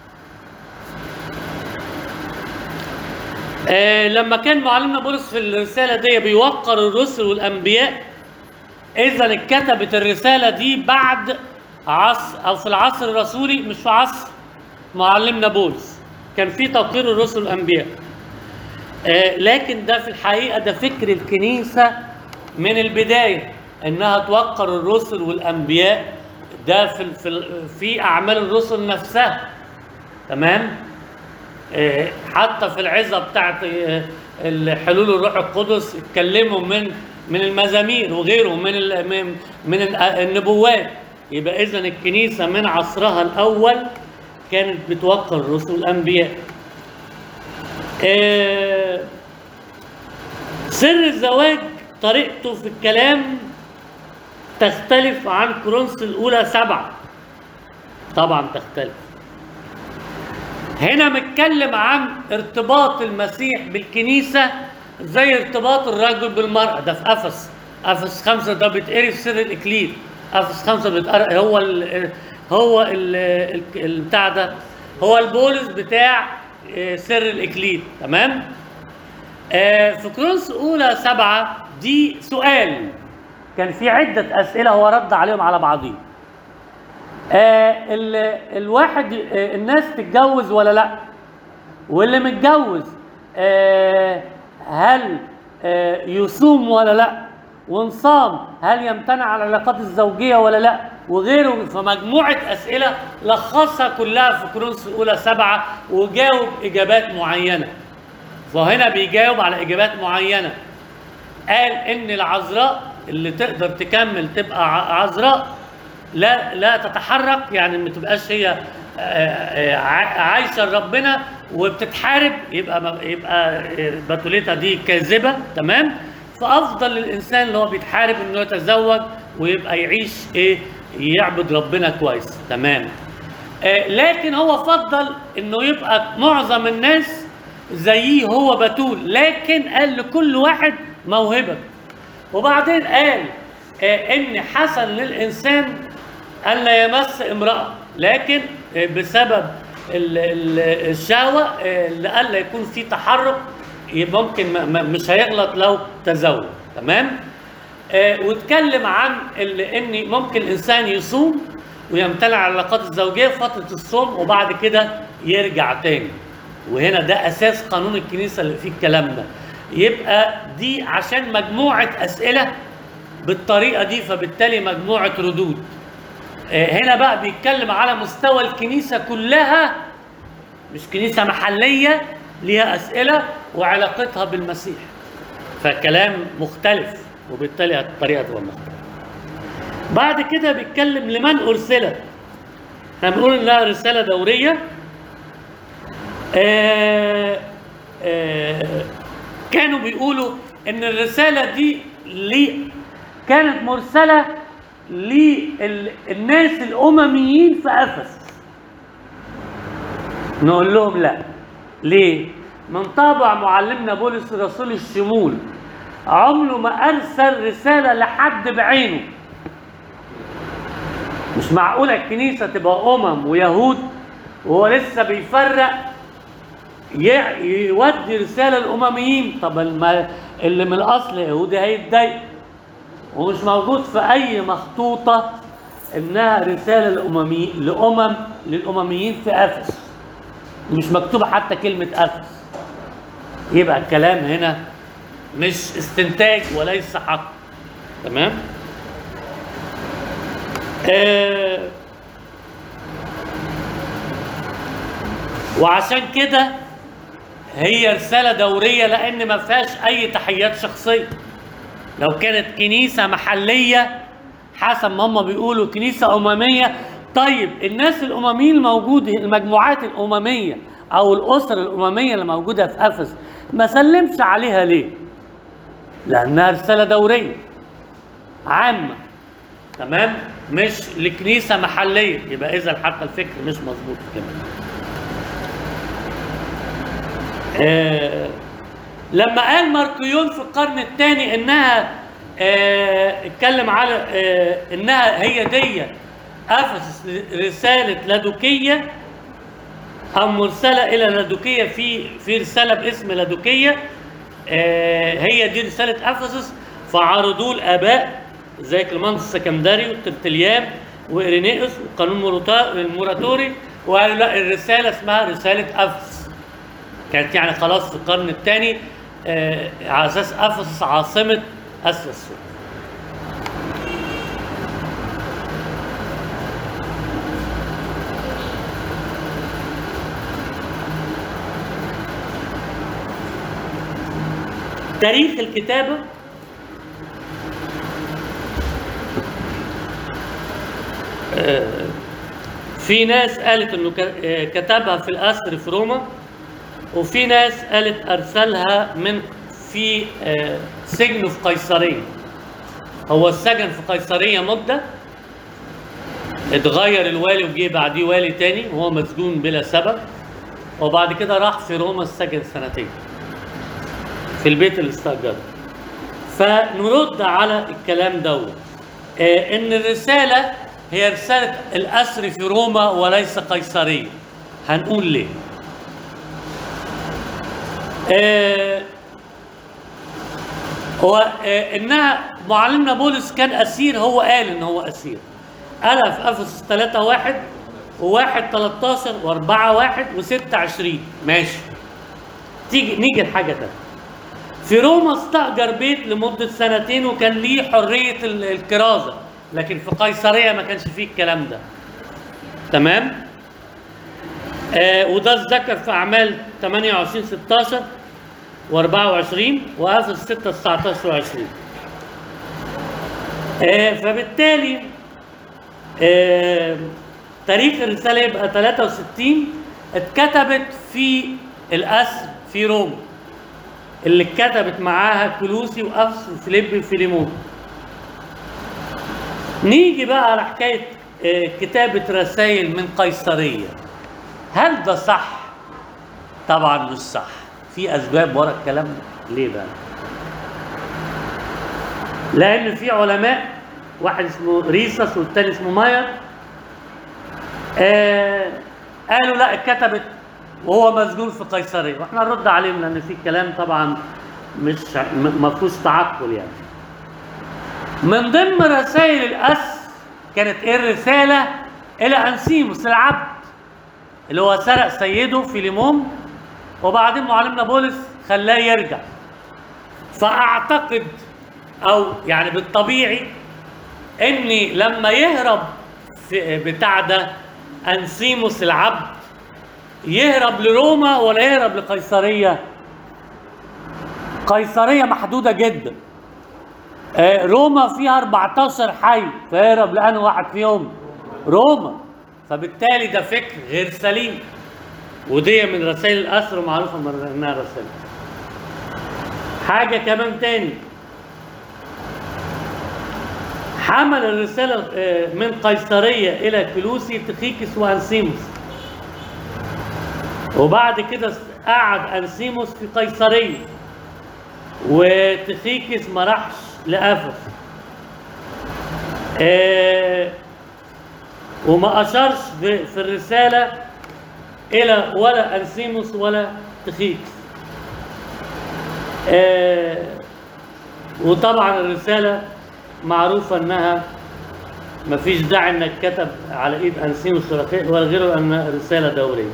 آه لما كان معلمنا بولس في الرساله دي بيوقر الرسل والانبياء اذا اتكتبت الرساله دي بعد عصر او في العصر الرسولي مش في عصر معلمنا بولس كان في توقير الرسل والانبياء آه لكن ده في الحقيقه ده فكر الكنيسه من البدايه انها توقر الرسل والانبياء ده في في في اعمال الرسل نفسها تمام آه، حتى في العظه بتاعت آه، حلول الروح القدس اتكلموا من من المزامير وغيره من ال- من من ال- النبوات يبقى اذا الكنيسه من عصرها الاول كانت بتوقر الرسل والانبياء آه، سر الزواج طريقته في الكلام تختلف عن كورنثوس الاولى سبعه طبعا تختلف هنا متكلم عن ارتباط المسيح بالكنيسة زي ارتباط الرجل بالمرأة ده في أفس أفس خمسة ده بيتقري في سر الإكليل أفس خمسة بيتقري هو ال هو ال ال- ال- بتاع ده هو البولس بتاع آه، سر الإكليل تمام آه في كورنثوس اولى سبعه دي سؤال كان في عده اسئله هو رد عليهم على بعضهم آه ال- الواحد آه الناس تتجوز ولا لا واللي متجوز آه هل آه يصوم ولا لا وان صام هل يمتنع عن العلاقات الزوجيه ولا لا وغيره فمجموعه اسئله لخصها كلها في كورنثوس الاولى سبعه وجاوب اجابات معينه فهنا بيجاوب على اجابات معينه قال ان العذراء اللي تقدر تكمل تبقى ع- عذراء لا لا تتحرك يعني ما تبقاش هي آه، آه، ع- عايشه لربنا وبتتحارب يبقى ما- يبقى آه، بتوليتها دي كاذبه تمام فافضل للانسان اللي هو بيتحارب انه يتزوج ويبقى يعيش ايه يعبد ربنا كويس تمام آه، لكن هو فضل انه يبقى معظم الناس زيه هو بتول لكن قال لكل واحد موهبه وبعدين قال آه، ان حسن للانسان ان لا يمس امراه لكن آه، بسبب ال- ال- الشهوه آه، لئلا يكون في تحرك يبقى ممكن ما- ما- مش هيغلط لو تزوج تمام آه، واتكلم عن ال- ان ممكن الانسان يصوم ويمتنع عن العلاقات الزوجيه في فتره الصوم وبعد كده يرجع تاني وهنا ده اساس قانون الكنيسه اللي فيه الكلام ده يبقى دي عشان مجموعه اسئله بالطريقه دي فبالتالي مجموعه ردود آه، هنا بقى بيتكلم على مستوى الكنيسه كلها مش كنيسه محليه ليها اسئله وعلاقتها بالمسيح فكلام مختلف وبالتالي الطريقه تبقى مختلفه بعد كده بيتكلم لمن ارسلت احنا بنقول انها رساله دوريه آه آه كانوا بيقولوا ان الرساله دي ليه كانت مرسله للناس الامميين في افسس نقول لهم لا ليه من طابع معلمنا بولس الرسول الشمول عمره ما ارسل رساله لحد بعينه مش معقوله الكنيسه تبقى امم ويهود وهو لسه بيفرق ي- يودي رساله للامميين طب الم- اللي من الاصل يهودي هيتضايق ومش موجود في اي مخطوطه انها رساله للاممي لامم للامميين في افس مش مكتوبه حتى كلمه افس يبقى الكلام هنا مش استنتاج وليس حق تمام آه وعشان كده هي رسالة دورية لأن ما فيهاش أي تحيات شخصية لو كانت كنيسة محلية حسب ما هم بيقولوا كنيسة أممية طيب الناس الأمميين الموجودة المجموعات الأممية أو الأسر الأممية اللي موجودة في أفس ما سلمش عليها ليه؟ لأنها رسالة دورية عامة تمام؟ مش لكنيسة محلية يبقى إذا حتى الفكر مش مظبوط كمان آه، لما قال ماركيون في القرن الثاني انها آه، اتكلم على آه، انها هي دي افسس رساله لادوكيه او مرسله الى لادوكيه في في رساله باسم لادوكيه آه، هي دي رساله افسس فعرضوه الاباء زي كلمانس السكندري وترتليان وإيرينيوس وقانون موروتا- الموراتوري وقالوا لا الرساله اسمها رساله افسس كانت يعني خلاص في القرن الثاني آه، على اساس افسس عاصمه اسيا السورية تاريخ الكتابه آه، في ناس قالت انه ك- آه، كتبها في الاسر في روما وفي ناس قالت ارسلها من في آه، سجنه في قيصريه هو السجن في قيصريه مده اتغير الوالي وجه بعديه والي تاني وهو مسجون بلا سبب وبعد كده راح في روما السجن سنتين في البيت اللي استأجره فنرد على الكلام دوت آه، ان الرساله هي رساله الاسر في روما وليس قيصريه هنقول ليه آه، هو آه، انها معلمنا بولس كان اسير هو قال ان هو اسير قالها في افسس 3 1 و1 13 و4 1 و6 20 ماشي تيجي نيجي لحاجه تانية في روما استأجر بيت لمدة سنتين وكان ليه حرية ال- الكرازة لكن في قيصرية ما كانش فيه الكلام ده تمام آه وده اتذكر في أعمال 28 16 و24 وافس 6 19 و20 آه فبالتالي آه تاريخ الرسالة يبقى 63 اتكتبت في الأسر في روما اللي اتكتبت معاها كلوسي وافس وفيليب وفيليمون نيجي بقى على حكايه آه، كتابه رسائل من قيصريه هل ده صح طبعا مش صح في اسباب ورا الكلام ده ليه بقى لان في علماء واحد اسمه ريسس والتاني اسمه ماير آه قالوا لا اتكتبت وهو مسجون في قيصريه واحنا نرد عليهم لان في كلام طبعا مش م- ما فيهوش تعقل يعني من ضمن رسائل الأس كانت ايه الرسالة إلى أنسيموس العبد اللي هو سرق سيده فيليمون وبعدين معلمنا بولس خلاه يرجع فأعتقد أو يعني بالطبيعي إني لما يهرب في بتاع ده أنسيموس العبد يهرب لروما ولا يهرب لقيصرية قيصرية محدودة جدا آه، روما فيها 14 حي فيهرب لأنه واحد فيهم روما فبالتالي ده فكر غير سليم ودي من رسائل الأسر معروفة من انها رسائل حاجة كمان تاني حمل الرسالة آه، من قيصرية إلى كلوسي تخيكس وأنسيموس وبعد كده قعد أنسيموس في قيصرية وتخيكس ما راحش لأفس آه وما أشارش ب- في الرسالة إلى ولا أنسيموس ولا تخيكس آه وطبعا الرسالة معروفة إنها ما فيش داعي إنك كتب على إيد أنسيموس ولا غيره- ولا غيره أنها رسالة دورية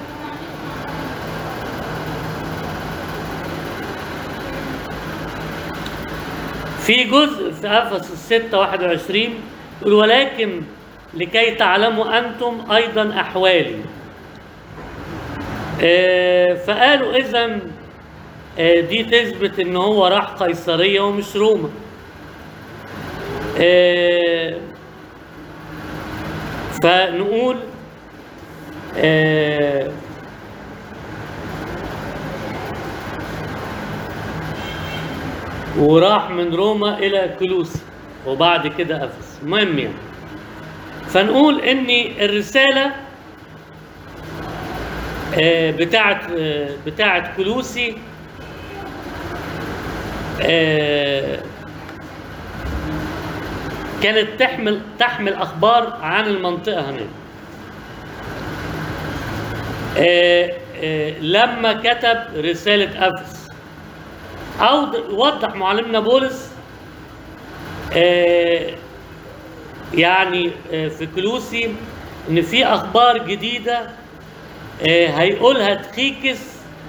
في جزء في افسس 6 21 يقول ولكن لكي تعلموا انتم ايضا احوالي آه، فقالوا اذا دي تثبت ان هو راح قيصريه ومش روما آه، فنقول آه، وراح من روما الى كلوسي وبعد كده افس المهم يعني فنقول ان الرساله آه، بتاعت آه، بتاعت كلوسي آه، كانت تحمل تحمل اخبار عن المنطقه هناك آه، آه، لما كتب رساله افس او د- وضح معلمنا بولس آه، يعني آه، في كلوسي ان في اخبار جديده آه، هيقولها تخيكس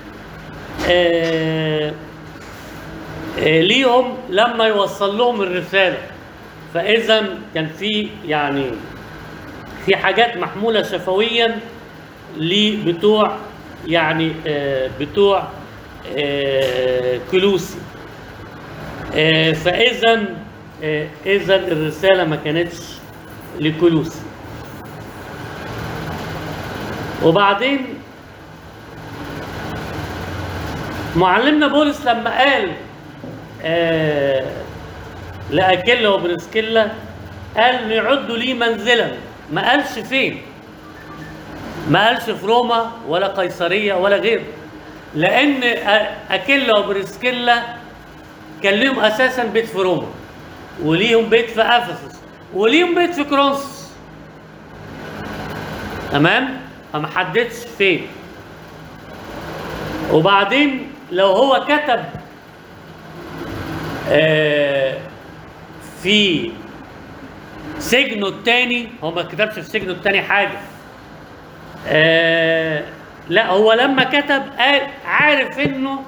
آه، آه، ليهم لما يوصل لهم الرساله فاذا كان في يعني في حاجات محموله شفويا لبتوع يعني آه، بتوع آه، كلوسي آه، فاذا آه، اذا الرساله ما كانتش لكلوسي وبعدين معلمنا بولس لما قال آه لأكيلا وبرسكيلا قال يعدوا لي منزلا ما قالش فين ما قالش في روما ولا قيصرية ولا غيره لأن أ- أكيلا وبرسكيلا كان ليهم أساسا بيت في روما وليهم بيت في أفسس وليهم بيت في كرونس تمام فما حددش فين وبعدين لو هو كتب آه، في سجنه الثاني هو ما كتبش في سجنه الثاني حاجه آه، لا هو لما كتب قال عارف انه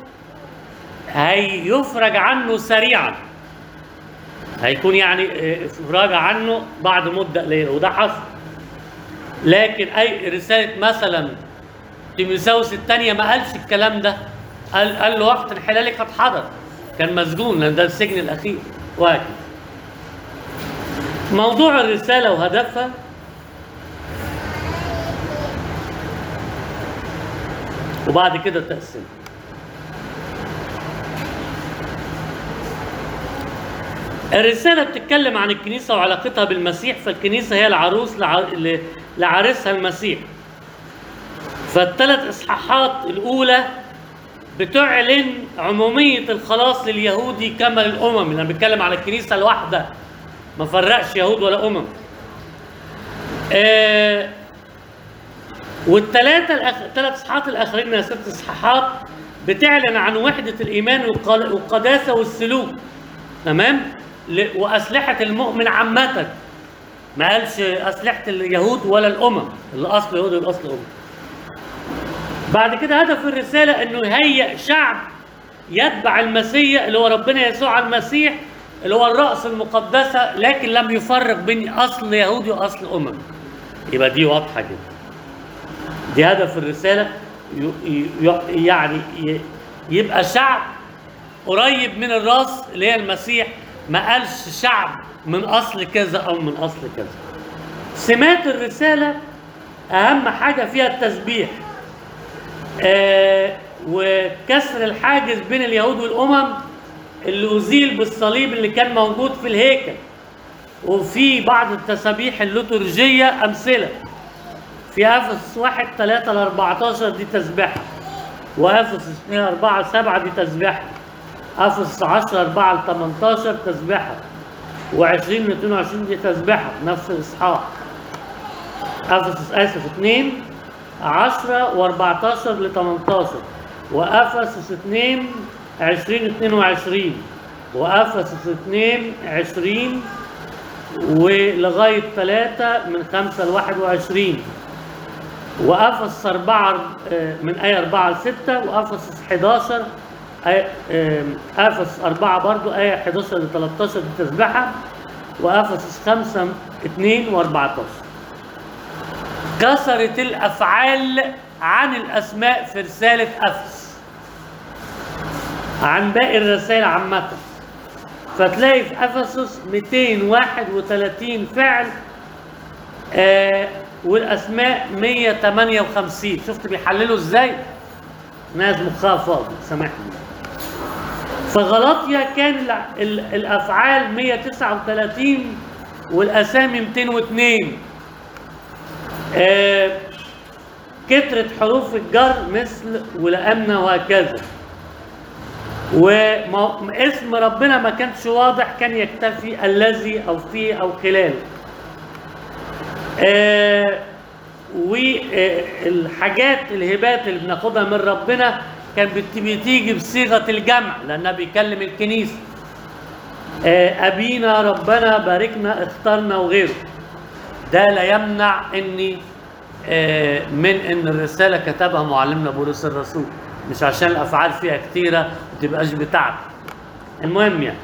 هيفرج عنه سريعا هيكون يعني آه، افراج عنه بعد مده قليله وده حصل لكن اي رساله مثلا تيموثاوس الثانيه ما قالش الكلام ده قال قال له وقت انحلالك قد حضر كان مسجون لان ده السجن الاخير وهكذا موضوع الرساله وهدفها وبعد كده تقسم الرسالة بتتكلم عن الكنيسة وعلاقتها بالمسيح فالكنيسة هي العروس لع- ل- لعريسها المسيح فالثلاث إصحاحات الأولى بتعلن عمومية الخلاص لليهودي كما للأمم أنا بتكلم على الكنيسة الواحدة ما فرقش يهود ولا أمم آه والثلاثة الأخ... الثلاث إصحاحات الآخرين من ست إصحاحات بتعلن عن وحدة الإيمان والق- والقداسة والسلوك تمام ل... وأسلحة المؤمن عامة ما قالش أسلحة اليهود ولا الأمم الأصل يهود والأصل أمم بعد كده هدف الرسالة انه يهيئ شعب يتبع المسيح اللي هو ربنا يسوع المسيح اللي هو الرأس المقدسة لكن لم يفرق بين أصل يهودي وأصل أمم يبقى دي واضحة جدا دي هدف الرسالة ي- ي- يعني ي- يبقى شعب قريب من الراس اللي هي المسيح ما قالش شعب من أصل كذا أو من أصل كذا سمات الرسالة أهم حاجة فيها التسبيح آه، وكسر الحاجز بين اليهود والامم اللي ازيل بالصليب اللي كان موجود في الهيكل وفي بعض التسابيح الليتورجيه امثله في افسس 1 3 ل 14 دي تسبيحه وافسس 2 4 7 دي تسبيحه افسس 10 4 ل 18 تسبيحه و20 ل 22 دي تسبيحه نفس الاصحاح افسس اسف 2 10 و14 ل 18 وافسس 2 20 22 وافسس 2 20 ولغايه 3 من 5 ل 21 وافسس 4 آه، من ايه 4 ل 6 وافسس 11 آية- آه، افسس 4 برضو ايه 11 ل 13 دي تسبحه وافسس 5 2 و14 كسرت الافعال عن الاسماء في رساله افس عن باقي الرسائل عامه فتلاقي في افسس 231 فعل آه والاسماء 158 شفت بيحللوا ازاي ناس مخها فاضي سامحني فغلطيا كان الع- ال- الافعال 139 والاسامي 202 آه، كترة حروف الجر مثل ولأمنا وهكذا واسم ربنا ما كانش واضح كان يكتفي الذي أو فيه أو خلال آه، والحاجات الهبات اللي بناخدها من ربنا كان بت- بتيجي بصيغة الجمع لأنها بيكلم الكنيسة آه، أبينا ربنا باركنا اخترنا وغيره ده لا يمنع اني آه، من ان الرساله كتبها معلمنا بولس الرسول مش عشان الافعال فيها كتيره ما تبقاش بتاعتي المهم يعني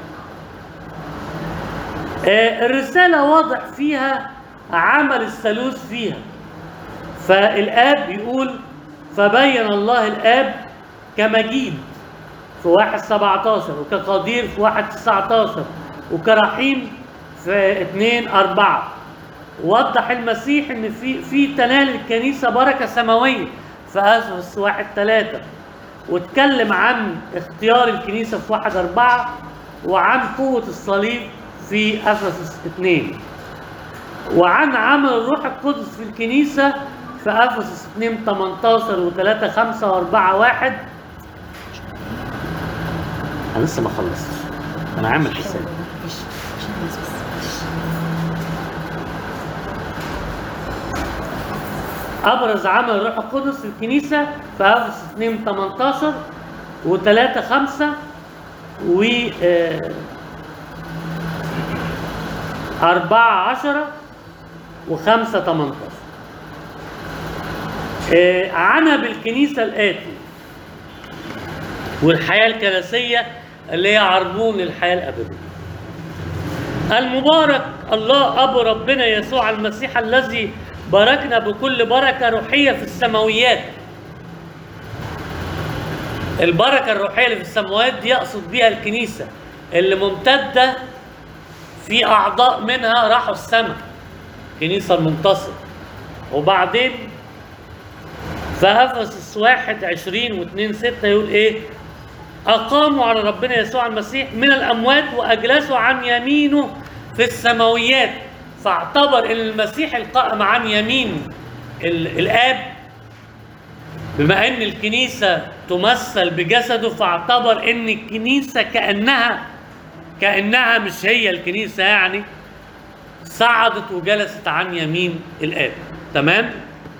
آه، الرساله واضح فيها عمل الثالوث فيها فالاب بيقول فبين الله الاب كمجيد في واحد 17 وكقدير في واحد 19 وكرحيم في 2 4 وضح المسيح ان في في تنال الكنيسه بركه سماويه في افسس واحد ثلاثة واتكلم عن اختيار الكنيسه في واحد أربعة وعن قوه الصليب في افسس اثنين وعن عمل الروح القدس في الكنيسه في افسس 2 18 و3 5 و4 1 انا لسه ما خلصتش انا عامل حساب ابرز عمل الروح القدس في الكنيسه في افسس 2 18 و3 5 و آه، أربعة عشرة وخمسة تمنتاشر آه، عنى بالكنيسة الآتي والحياة الكنسية اللي هي عربون للحياة الأبدية المبارك الله أبو ربنا يسوع المسيح الذي باركنا بكل بركة روحية في السماويات البركة الروحية اللي في السماوات دي يقصد بيها الكنيسة اللي ممتدة في أعضاء منها راحوا السماء الكنيسة المنتصرة وبعدين في أفسس واحد عشرين واثنين ستة يقول إيه أقاموا على ربنا يسوع المسيح من الأموات وأجلسوا عن يمينه في السماويات فاعتبر أن المسيح القائم عن يمين ال- الآب بما أن الكنيسة تمثل بجسده فاعتبر أن الكنيسة كأنها كأنها مش هي الكنيسة يعني صعدت وجلست عن يمين الآب تمام؟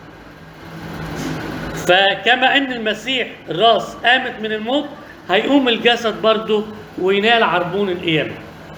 فكما ان المسيح الراس قامت من الموت هيقوم الجسد برضه وينال عربون القيامه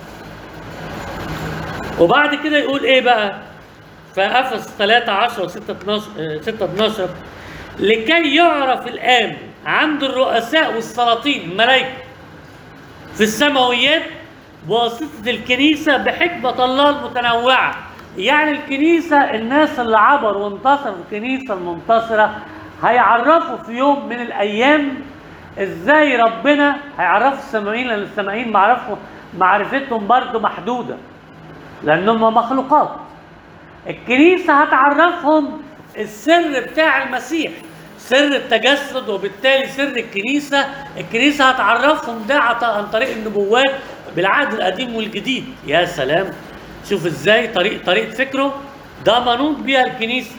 وبعد كده يقول ايه بقى فافس 3 10 6 12 آه، 6 12 لكي يعرف الان عند الرؤساء والسلاطين الملائكه في السماويات بواسطة الكنيسة بحكمة الله المتنوعة يعني الكنيسة الناس اللي عبروا وانتصروا الكنيسة المنتصرة هيعرفوا في يوم من الأيام ازاي ربنا هيعرفوا السماويين لأن السماويين معرفوا معرفتهم برضه محدودة لأنهم مخلوقات الكنيسة هتعرفهم السر بتاع المسيح سر التجسد وبالتالي سر الكنيسة الكنيسة هتعرفهم ده عط- عن طريق النبوات بالعهد القديم والجديد يا سلام شوف ازاي طريق طريقة فكره ده منوط بيها الكنيسة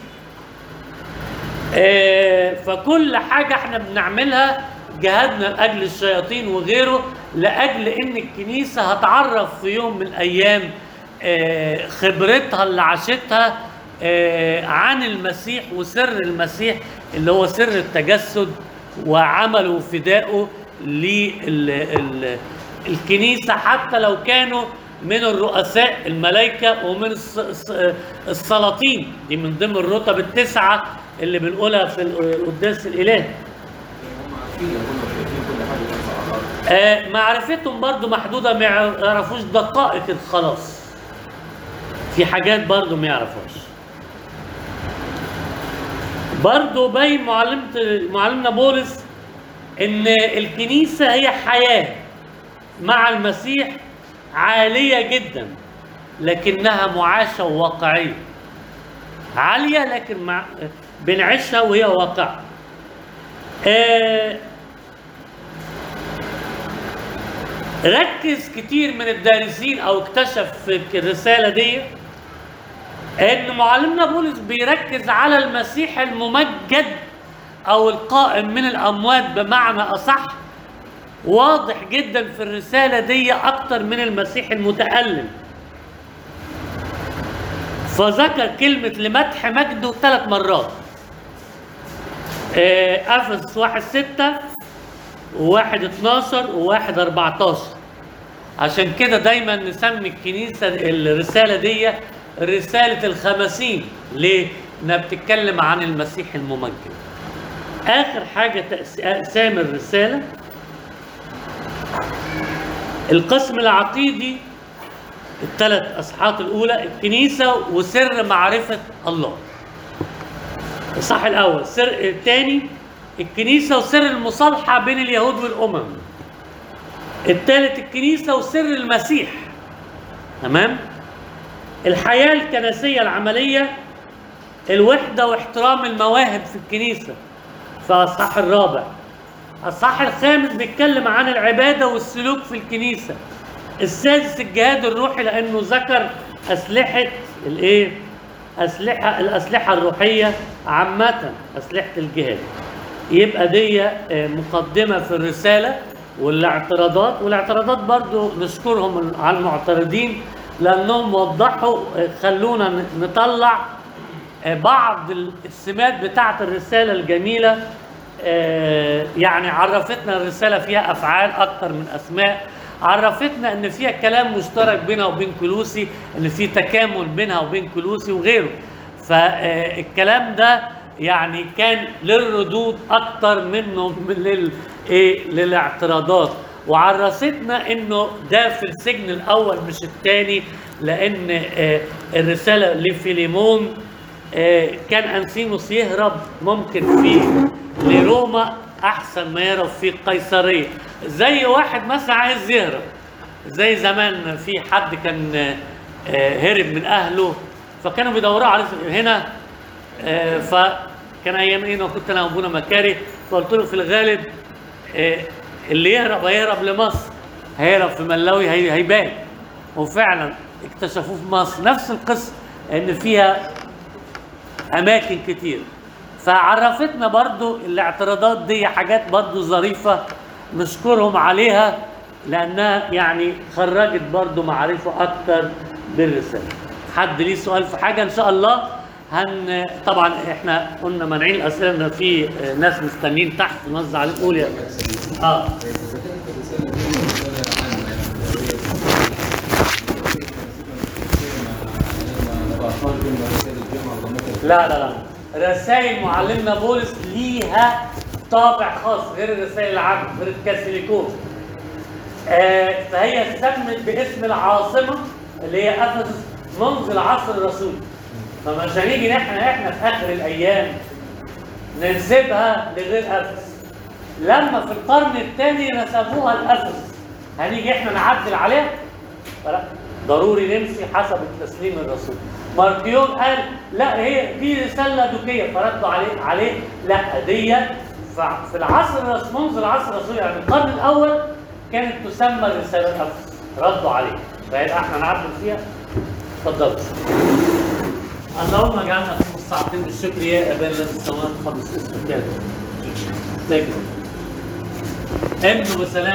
آه، فكل حاجة احنا بنعملها جهادنا لأجل الشياطين وغيره لأجل إن الكنيسة هتعرف في يوم من الأيام آه، خبرتها اللي عاشتها آه، عن المسيح وسر المسيح اللي هو سر التجسد وعمله وفدائه للكنيسة حتى لو كانوا من الرؤساء الملائكة ومن الص- الص- السلاطين دي من ضمن الرتب التسعة اللي بنقولها في القداس الإلهي هم عارفين يقولوا شايفين كل حاجه بتحصل على الارض آه، معرفتهم برضو محدودة ما يعرفوش دقائق الخلاص في حاجات برضو ما يعرفوش برضو باين معلمة معلمنا بولس ان الكنيسة هي حياة مع المسيح عالية جدا لكنها معاشة وواقعية عالية لكن مع بنعيشها وهي واقع آه ركز كتير من الدارسين او اكتشف في الرساله دي ان معلمنا بولس بيركز على المسيح الممجد او القائم من الاموات بمعنى اصح واضح جدا في الرساله دي اكتر من المسيح المتالم فذكر كلمه لمدح مجده ثلاث مرات آه، افسس واحد ستة وواحد 12 وواحد 14 عشان كده دايما نسمي الكنيسة الرسالة دي رسالة الخمسين ليه؟ انها بتتكلم عن المسيح الممجد اخر حاجة تأس- اقسام الرسالة القسم العقيدي الثلاث اصحاحات الاولى الكنيسة وسر معرفة الله الصح الاول سر الثاني الكنيسه وسر المصالحه بين اليهود والامم الثالث الكنيسه وسر المسيح تمام الحياه الكنسيه العمليه الوحده واحترام المواهب في الكنيسه في الصح الرابع الصح الخامس بيتكلم عن العباده والسلوك في الكنيسه السادس الجهاد الروحي لانه ذكر اسلحه الايه اسلحه الاسلحه الروحيه عامه اسلحه الجهاد يبقى دي آه، مقدمه في الرساله والاعتراضات والاعتراضات برضو نشكرهم على المعترضين لانهم وضحوا آه، خلونا ن- نطلع آه، بعض السمات بتاعه الرساله الجميله آه، يعني عرفتنا الرسالة فيها أفعال أكتر من أسماء عرفتنا ان فيها كلام مشترك بينها وبين كلوسي ان في تكامل بينها وبين كلوسي وغيره فالكلام ده يعني كان للردود اكتر منه من لل ايه للاعتراضات وعرفتنا انه ده في السجن الاول مش الثاني لان آه، الرساله لفيليمون آه، كان انسيموس يهرب ممكن في لروما احسن ما يهرب في قيصريه زي واحد مثلا عايز يهرب زي زمان في حد كان آه، آه، هرب من اهله فكانوا بيدوروا على هنا آه، فكان ايام ايه أنا كنت انا وابونا مكاري فقلت له في الغالب آه، اللي يهرب هيهرب لمصر هيهرب في ملاوي هي- هيبان وفعلا اكتشفوه في مصر نفس القصه ان فيها اماكن كتير فعرفتنا برضو الاعتراضات دي حاجات برضو ظريفة نشكرهم عليها لانها يعني خرجت برضو معرفة اكتر بالرسالة حد ليه سؤال في حاجة ان شاء الله هن طبعا احنا قلنا مانعين الاسئله ان في ناس مستنيين تحت نوزع عليهم قول يا اه لا لا لا رسائل معلمنا بولس ليها طابع خاص غير الرسائل العامة غير الكاثوليكون آه فهي سمت باسم العاصمة اللي هي أفسس منذ العصر الرسولي فمش هنيجي احنا احنا في آخر الأيام ننسبها لغير أفسس لما في القرن الثاني نسبوها لأفسس هنيجي احنا نعدل عليها فلا ضروري نمشي حسب التسليم الرسول ماركيون قال لا هي دي رساله دوكيه فردوا عليه عليه لا دي ف- في العصر الرسول منذ العصر الرسولي يعني القرن الاول كانت تسمى الرساله الافس ردوا عليه فيبقى احنا نعدل فيها اتفضلوا اللهم اجعلنا في مستعطين بالشكر يا ابانا الذي في السماوات قدس اسمك يا ابن وسلام